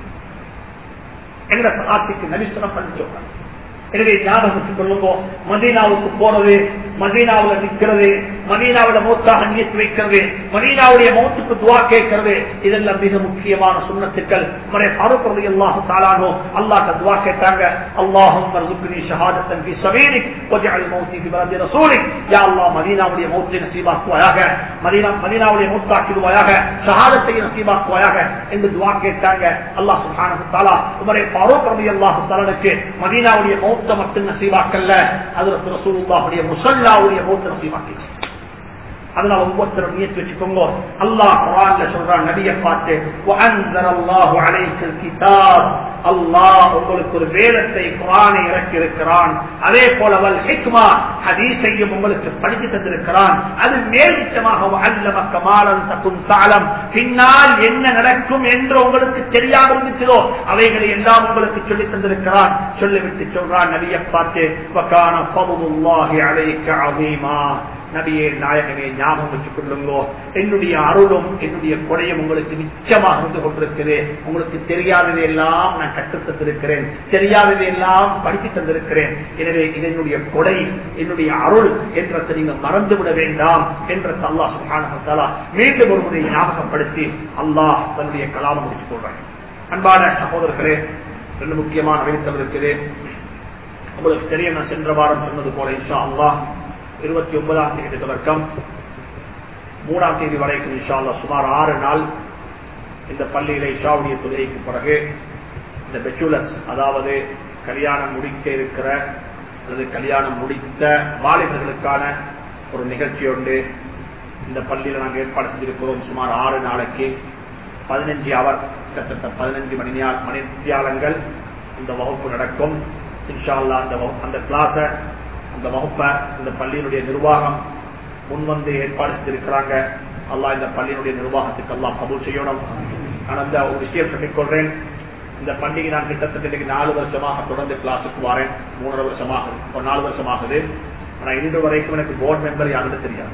எங்க சலாத்துக்கு நபிசனம் பதில் சொல்றாங்க எனவே ஞாபகத்துக் கொள்ளுங்க மதீனாவுக்கு போறது மதீனாவுல நிக்கிறது மதீனாவோட மௌத்தாக நியத்து வைக்கிறது மதீனாவுடைய மௌத்துக்கு துவா கேட்கிறது இதெல்லாம் மிக முக்கியமான சுண்ணத்துக்கள் மறை பாரூக் அல்லாஹு தாலானோ அல்லாஹ் துவா கேட்டாங்க அல்லாஹும் மர்சுக்னி ஷஹாதத்தன் ஃபி சபீலிக் வஜஅல் மௌத்தி ஃபி பலதி ரசூலிக் யா அல்லாஹ் மதீனாவுடைய மௌத்தை நசீபாக்குவாயாக மதீனா மதீனாவுடைய மௌத்தாக்கிடுவாயாக ஷஹாதத்தை நசீபாக்குவாயாக என்று துவா கேட்டாங்க அல்லாஹ் சுப்ஹானஹு வ தஆலா உமரை ஃபாரூக் ரலியல்லாஹு தஆலாவுக்கு மதீனாவுடைய மௌத்த மட்டும் நசீபாக்கல்ல அது ரசூலுல்லாஹுடைய முஸல்லாவுடைய மௌத்த நசீபாக்கினார் அதனால ஒவ்வொருத்தரும் நியத்து வச்சுக்கோங்க அல்லாஹ் குரான்ல சொல்றான் நபியை பார்த்து வஅன்ஸலல்லாஹு அலைக்கல் கிதாப் அல்லாஹ் உங்களுக்கு ஒரு வேதத்தை குரானை இறக்கி இருக்கிறான் அதே போல வல் ஹிக்மா ஹதீஸையும் உங்களுக்கு படித்து தந்திருக்கிறான் அது மேல்விட்டமாக அல்லமக்க மாலன் தக்கும் தாளம் பின்னால் என்ன நடக்கும் என்று உங்களுக்கு தெரியாமல் இருந்துச்சதோ அவைகளை எல்லாம் உங்களுக்கு சொல்லி தந்திருக்கிறான் சொல்லிவிட்டு சொல்றான் நபியை பார்த்து வக்கான பதுல்லாஹி அலைக்க அதீமா நபியே நாயகமே ஞாபகம் வச்சுக் கொள்ளுங்கோ என்னுடைய அருளும் என்னுடைய கொடையும் உங்களுக்கு நிச்சயமாக இருந்து கொண்டிருக்குது உங்களுக்கு தெரியாததை எல்லாம் நான் கற்றுத்தந்திருக்கிறேன் தெரியாததை எல்லாம் படித்து தந்திருக்கிறேன் எனவே இது என்னுடைய கொடை என்னுடைய அருள் என்றதை நீங்க மறந்து விட வேண்டாம் என்ற அல்லாஹ் சுகானா மீண்டும் ஒரு முறை ஞாபகப்படுத்தி அல்லாஹ் தன்னுடைய கலாமம் முடிச்சுக் கொள்றேன் அன்பான சகோதரர்களே ரெண்டு முக்கியமான அறிவித்தல் இருக்குது உங்களுக்கு தெரியும் நான் சென்ற வாரம் சொன்னது போல இன்ஷா அல்லாஹ் இருபத்தி ஒன்பதாம் தேதி தொடக்கம் மூணாம் தேதி வரைக்கும் இன்ஷால்லா சுமார் ஆறு நாள் இந்த பள்ளியில இஷாவுடைய தொழுகைக்கு பிறகு இந்த பெச்சுலஸ் அதாவது கல்யாணம் முடிக்க இருக்கிற அல்லது கல்யாணம் முடித்த வாலிபர்களுக்கான ஒரு நிகழ்ச்சி உண்டு இந்த பள்ளியில நாங்கள் ஏற்பாடு செஞ்சிருக்கிறோம் சுமார் ஆறு நாளைக்கு பதினஞ்சு அவர் கிட்டத்தட்ட பதினஞ்சு மணி மணித்தியாலங்கள் இந்த வகுப்பு நடக்கும் இன்ஷால்லா அந்த அந்த கிளாஸை அந்த வகுப்பை இந்த பள்ளியினுடைய நிர்வாகம் முன்வந்து ஏற்பாடு செய்திருக்கிறாங்க அல்லா இந்த பள்ளியினுடைய நிர்வாகத்துக்கு எல்லாம் கபூல் செய்யணும் நான் அந்த ஒரு விஷயம் சொல்லிக்கொள்றேன் இந்த பண்டிகை நான் கிட்டத்தட்ட இன்னைக்கு நாலு வருஷமாக தொடர்ந்து கிளாஸுக்கு வரேன் மூணரை வருஷமாக ஒரு நாலு வருஷமாகுது ஆனா இன்று வரைக்கும் எனக்கு போர்டு மெம்பர் யாருன்னு தெரியாது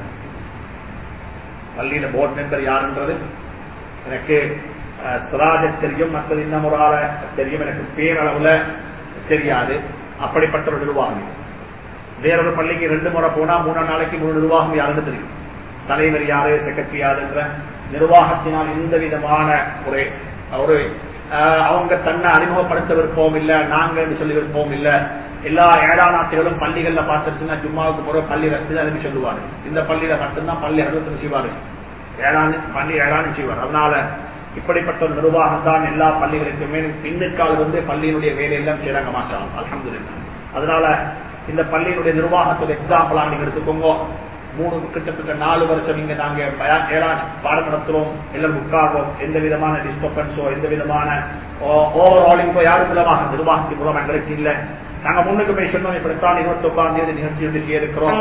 பள்ளியில போர்டு மெம்பர் யாருன்றது எனக்கு சிராஜ தெரியும் மற்றது இன்னும் ஒரு ஆளை தெரியும் எனக்கு பேரளவுல தெரியாது அப்படிப்பட்ட ஒரு நிர்வாகம் வேறொரு பள்ளிக்கு ரெண்டு முறை போனா மூணு நாளைக்கு மூணு நிர்வாகம் யாருன்னு தெரியும் தலைவர் யாரு செக்ரட்டரி யாருன்ற நிர்வாகத்தினால் எந்த விதமான ஒரு ஒரு அவங்க தன்னை அறிமுகப்படுத்த விருப்பம் இல்ல நாங்க சொல்லி விருப்பம் இல்ல எல்லா ஏழாநாட்டுகளும் பள்ளிகள்ல பார்த்துருச்சுன்னா ஜும்மாவுக்கு முறை பள்ளி ரத்து அனுப்பி சொல்லுவாரு இந்த பள்ளியில மட்டும்தான் பள்ளி அறுபத்தி செய்வாரு ஏழாண்டு பள்ளி ஏழாண்டு செய்வார் அதனால இப்படிப்பட்ட ஒரு நிர்வாகம் தான் எல்லா பள்ளிகளுக்குமே பின்னுக்கால் வந்து பள்ளியினுடைய வேலையெல்லாம் செய்யறாங்க மாற்றாங்க அலமது அதனால இந்த பள்ளியினுடைய நிர்வாகத்தோட எக்ஸாம்பிளா நீங்க எடுத்துக்கோங்க மூணு கிட்டத்தட்ட நாலு வருஷம் இங்க நாங்க ஏழாம் பாடம் நடத்துறோம் எல்லாம் உட்கார்றோம் எந்த விதமான டிஸ்டர்பன்ஸோ எந்த விதமான ஓவர் ஆலிங்கோ யாரும் மூலமாக நிர்வாகத்தின் மூலம் எங்களுக்கு இல்ல நாங்க முன்னுக்கு போய் சொன்னோம் இப்படித்தான் இருபத்தி ஒன்பதாம் தேதி நிகழ்ச்சி வந்து இருக்கிறோம்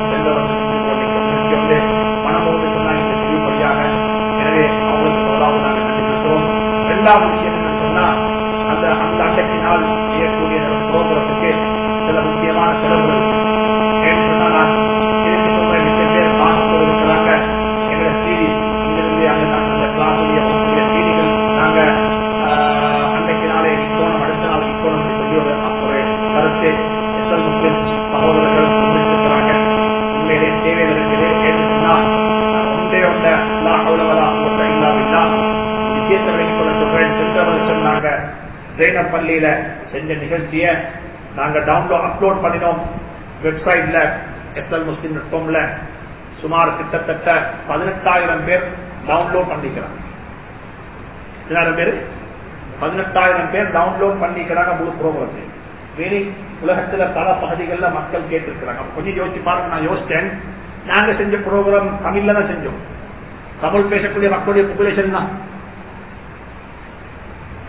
மனமோடு செய்யும்படியாக எனவே அவங்களுக்கு முதலாவது நாங்கள் கண்டிப்பிருக்கிறோம் இரண்டாவது விஷயம் என்ன சொன்னா அந்த அந்த அன்றைக்கு நாள் செய்யக்கூடிய புரோகிரத்துக்கு சில முக்கியமான செலவுகள் ஏன்னு சொன்னா நான் இதுக்கு சொல்ற மிச்ச பேர் பார்த்து இருக்கிறாங்க எங்களை சீடி இங்கிருந்து அங்க அந்த கிளாஸுடைய சீடிகள் நாங்க அன்றைக்கு நாளே இக்கோணம் அடுத்த நாள் இக்கோணம் சொல்லி ஒரு ஒரு கருத்து எஸ்எல் முஸ்லிம் சகோதரர்கள் முன்வைத்திருக்கிறாங்க உண்மையிலே தேவைகள் இருக்குது ஏன்னு சொன்னா ஒன்றே ஒன்ற லாஹவுலவலா இல்லாவில்லா விஷயத்தை வெளிக்கொள்ள சொல்றேன் சென்ற வருஷம் நாங்க ஜெயினப் பள்ளியில செஞ்ச நிகழ்ச்சியை நாங்க டவுன்லோட் அப்லோட் பண்ணினோம் வெப்சைட்ல எஸ்எல் முஸ்லிம் நுட்பம்ல சுமார் கிட்டத்தட்ட பதினெட்டாயிரம் பேர் டவுன்லோட் பண்ணிக்கிறாங்க எத்தனாயிரம் பேர் பதினெட்டாயிரம் பேர் டவுன்லோட் பண்ணிக்கிறாங்க முழு ப்ரோக்ராம் மீனி உலகத்துல பல பகுதிகளில் மக்கள் கேட்டிருக்கிறாங்க கொஞ்சம் யோசிச்சு பாருங்க நான் யோசிச்சேன் நாங்க செஞ்ச ப்ரோக்ராம் தமிழ்ல தான் செஞ்சோம் தமிழ் பேசக்கூடிய மக்களுடைய பாப்புலேஷன் தான்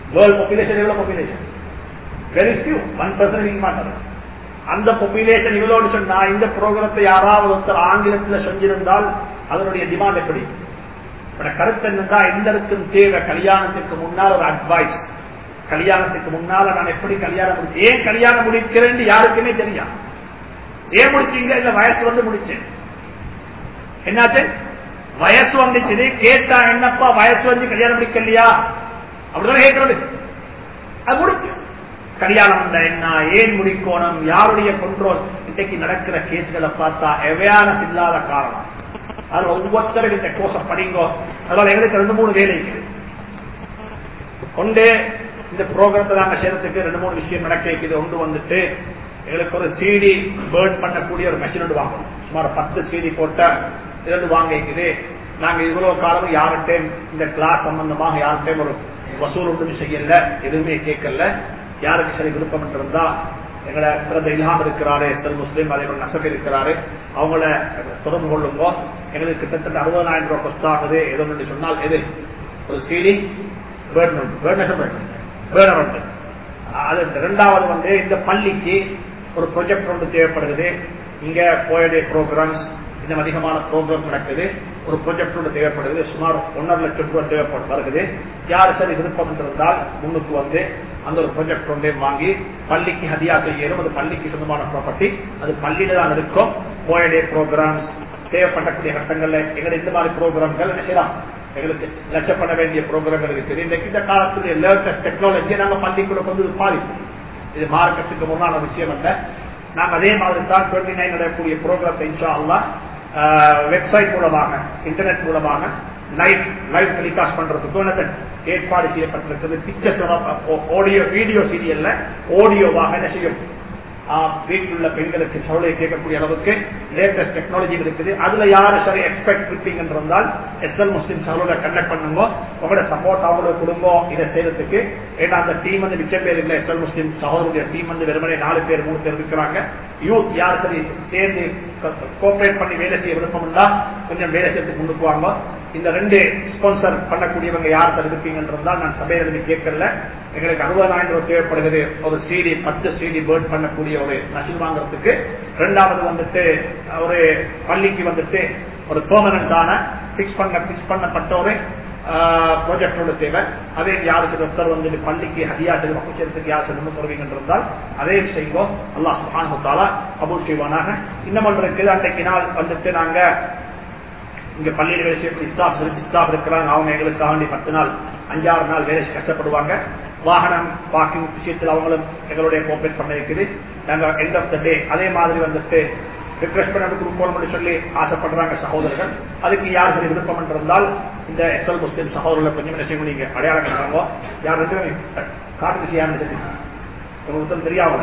வேர்ல்ட் பாப்புலேஷன் எவ்வளவு population very few one percent இருக்க மாட்டாங்க அந்த பாப்புலேஷன் இவ்வளவு சொன்னா இந்த ப்ரோக்ராமத்தை யாராவது ஒருத்தர் ஆங்கிலத்தில் செஞ்சிருந்தால் அதனுடைய டிமாண்ட் எப்படி இப்ப கருத்து என்னன்னா எந்தருக்கும் தேவை கல்யாணத்துக்கு முன்னால் ஒரு அட்வைஸ் கல்யாணத்துக்கு முன்னால நான் எப்படி கல்யாணம் முடிச்சேன் ஏன் கல்யாணம் முடிக்கிறேன்னு யாருக்குமே தெரியும் ஏன் முடிச்சீங்க இல்ல வயசு வந்து முடிச்சேன் என்னாச்சு வயசு வந்துச்சு கேட்டா என்னப்பா வயசு வந்து கல்யாணம் முடிக்கலையா அப்படிதான் கேட்கறது அது முடிச்சு கல்யாணம் வந்தா என்ன ஏன் முடிக்கணும் யாருடைய கண்ட்ரோல் இன்னைக்கு நடக்கிற கேஸ்களை பார்த்தா அவேர்னஸ் இல்லாத காரணம் அது ஒவ்வொருத்தரும் இந்த கோர்ஸ படிங்கோ அதனால எங்களுக்கு ரெண்டு மூணு வேலை இருக்குது ஒன்று இந்த ப்ரோக்ராம்ல நாங்க செய்யறதுக்கு ரெண்டு மூணு விஷயம் நடக்க இருக்குது ஒன்று வந்துட்டு எங்களுக்கு ஒரு சிடி பேர்ன் பண்ணக்கூடிய ஒரு மெஷின் ஒன்று வாங்கணும் சுமார் பத்து சிடி போட்ட இரண்டு வாங்க இருக்குது நாங்க இவ்வளவு காலம் யார்கிட்டையும் இந்த கிளாஸ் சம்பந்தமாக யார்கிட்டையும் ஒரு வசூல் ஒன்றும் செய்யல எதுவுமே கேட்கல யாருக்கு சரி விருப்பம் இருந்தா எங்களை பிறந்த இல்லாம இருக்கிறாரு எத்தல் முஸ்லீம் அதே போல நசப் இருக்கிறாரு அவங்கள தொடர்பு கொள்ளுங்கோ எங்களுக்கு கிட்டத்தட்ட அறுபதாயிரம் ரூபாய் கொஸ்ட் ஆகுது ஏதோ ஒன்று சொன்னால் எது ஒரு சீடி அது ரெண்டாவது வந்து இந்த பள்ளிக்கு ஒரு ப்ரொஜெக்ட் ஒன்று தேவைப்படுகிறது இங்க போயடே ப்ரோக்ராம்ஸ் இன்னும் அதிகமான ப்ரோக்ராம் நடக்குது ஒரு ப்ரொஜெக்ட் ஒன்று தேவைப்படுது சுமார் ஒன்றரை லட்சம் ரூபாய் தேவைப்படும் வருகிறது யார் சரி விருப்பம் இருந்தால் முன்னுக்கு வந்து அந்த ஒரு ப்ரொஜெக்ட் ஒன்றே வாங்கி பள்ளிக்கு ஹதியா செய்யணும் அது பள்ளிக்கு சொந்தமான ப்ராப்பர்ட்டி அது பள்ளியில தான் இருக்கும் போயடே ப்ரோக்ராம் தேவைப்படக்கூடிய கட்டங்கள்ல எங்களை இந்த மாதிரி ப்ரோக்ராம்கள் என்ன செய்யலாம் எங்களுக்கு லட்சப்பட வேண்டிய ப்ரோக்ராம்கள் இருக்குது இன்றைக்கு இந்த காலத்துடைய லேட்டஸ்ட் டெக்னாலஜியை நாங்க பள்ளிக்குள்ள கொண்டு பாதிப்போம் இது மார்க்கெட்டுக்கு முன்னான விஷயம் அல்ல நாங்க அதே மாதிரி தான் டுவெண்ட்டி நைன் நடக்கக்கூடிய ப்ரோக்ராம் இன்ஷா அல்லா வெப்சைட் மூலமாக இன்டர்நெட் மூலமாக லைவ் லைவ் டெலிகாஸ்ட் பண்றதுக்கு ஏற்பாடு செய்யப்பட்டிருக்கிறது பிக்சர்ஸ் ஆடியோ வீடியோ சீரியல்ல ஆடியோவாக என்ன செய்யும் வீட்டில் உள்ள பெண்களுக்கு சவுளை கேட்கக்கூடிய அளவுக்கு லேட்டஸ்ட் டெக்னாலஜி இருக்குது அதுல யாரு சரி எக்ஸ்பெக்ட் இருப்பீங்க இருந்தால் எஸ்எல் முஸ்லிம் சவுளை கண்டக்ட் பண்ணுங்க உங்களோட சப்போர்ட் அவங்களோட குடும்பம் இதை செய்யறதுக்கு ஏன்னா அந்த டீம் வந்து மிச்சம் பேர் இல்லை எஸ்எல் முஸ்லிம் சகோதரருடைய டீம் வந்து வெறுமனே நாலு பேர் மூணு பேர் இருக்கிறாங்க யூத் யார் சரி சேர்ந்து கோஆபரேட் பண்ணி வேலை செய்ய விருப்பம் இருந்தா கொஞ்சம் வேலை செய்யறதுக்கு முன்னுக்கு வாங்க இந்த ரெண்டு ஸ்பான்சர் பண்ணக்கூடியவங்க யார் தடுப்பீங்கன்றதா நான் சபையில இருந்து கேட்கல எங்களுக்கு அறுபதாயிரம் ரூபாய் தேவைப்படுகிறது ஒரு சிடி பத்து சிடி பேர்ட் பண்ணக்கூடிய ஒரு நசில் வாங்குறதுக்கு ரெண்டாவது வந்துட்டு ஒரு பள்ளிக்கு வந்துட்டு ஒரு பெர்மனண்டான பிக்ஸ் பண்ண பிக்ஸ் பண்ணப்பட்ட ஒரு ப்ராஜெக்டோட தேவை அதே யாருக்கு ஒருத்தர் வந்து பள்ளிக்கு ஹதியாட்டு வகுச்சத்துக்கு யார் சென்று சொல்வீங்கன்றால் அதே செய்வோம் அல்லாஹ் சுஹானுத்தாலா கபூல் செய்வானாக இன்னும் ஒன்று இருக்குது அன்றைக்கு நாள் வந்துட்டு நாங்க இங்க பள்ளியில் வேலை செய்யக்கூடிய ஸ்டாஃப் ஸ்டாஃப் இருக்கிறாங்க அவங்க எங்களுக்காக வேண்டி பத்து நாள் அஞ்சாறு நாள் வேலை கஷ்டப்படுவாங்க வாகனம் பார்க்கிங் விஷயத்தில் அவங்களும் எங்களுடைய கோஆபரேட் பண்ண இருக்குது நாங்க எண்ட் ஆஃப் த டே அதே மாதிரி வந்துட்டு ரிக்வெஸ்ட் பண்ண கொடுப்போம் பண்ணி சொல்லி ஆசைப்படுறாங்க சகோதரர்கள் அதுக்கு யார் சரி விருப்பம் இருந்தால் இந்த எஸ்எல் முஸ்லிம் சகோதரர்களை கொஞ்சம் என்ன செய்ய நீங்க அடையாளம் கட்டுறாங்க யார் ரெண்டு காட்டுக்கு செய்யாமல் உங்களுக்கு தெரியாமல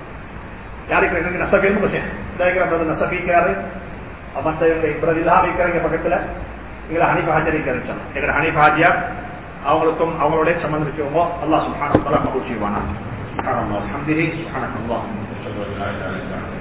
யாருக்கு எனக்கு நசபேன்னு கொஞ்சம் நசபிக்கிறாரு மற்ற இப்ரதில்லா வைக்கிறாங்க பக்கத்துல எங்களை ஹனிஃப் ஹாஜர் இருக்கிறாங்க எங்களை ஹனிஃப் ஹாஜியார் அவங்களுக்கும் அவங்களோட சம்பந்தம் வச்சுக்கோங்க அல்லாஹ் சுப்ஹானஹு வ தஆலா கபூல் செய்வானா சுப்ஹானல்லாஹ் அல்ஹம்துலில்லாஹ் சுப்ஹானல்லாஹ்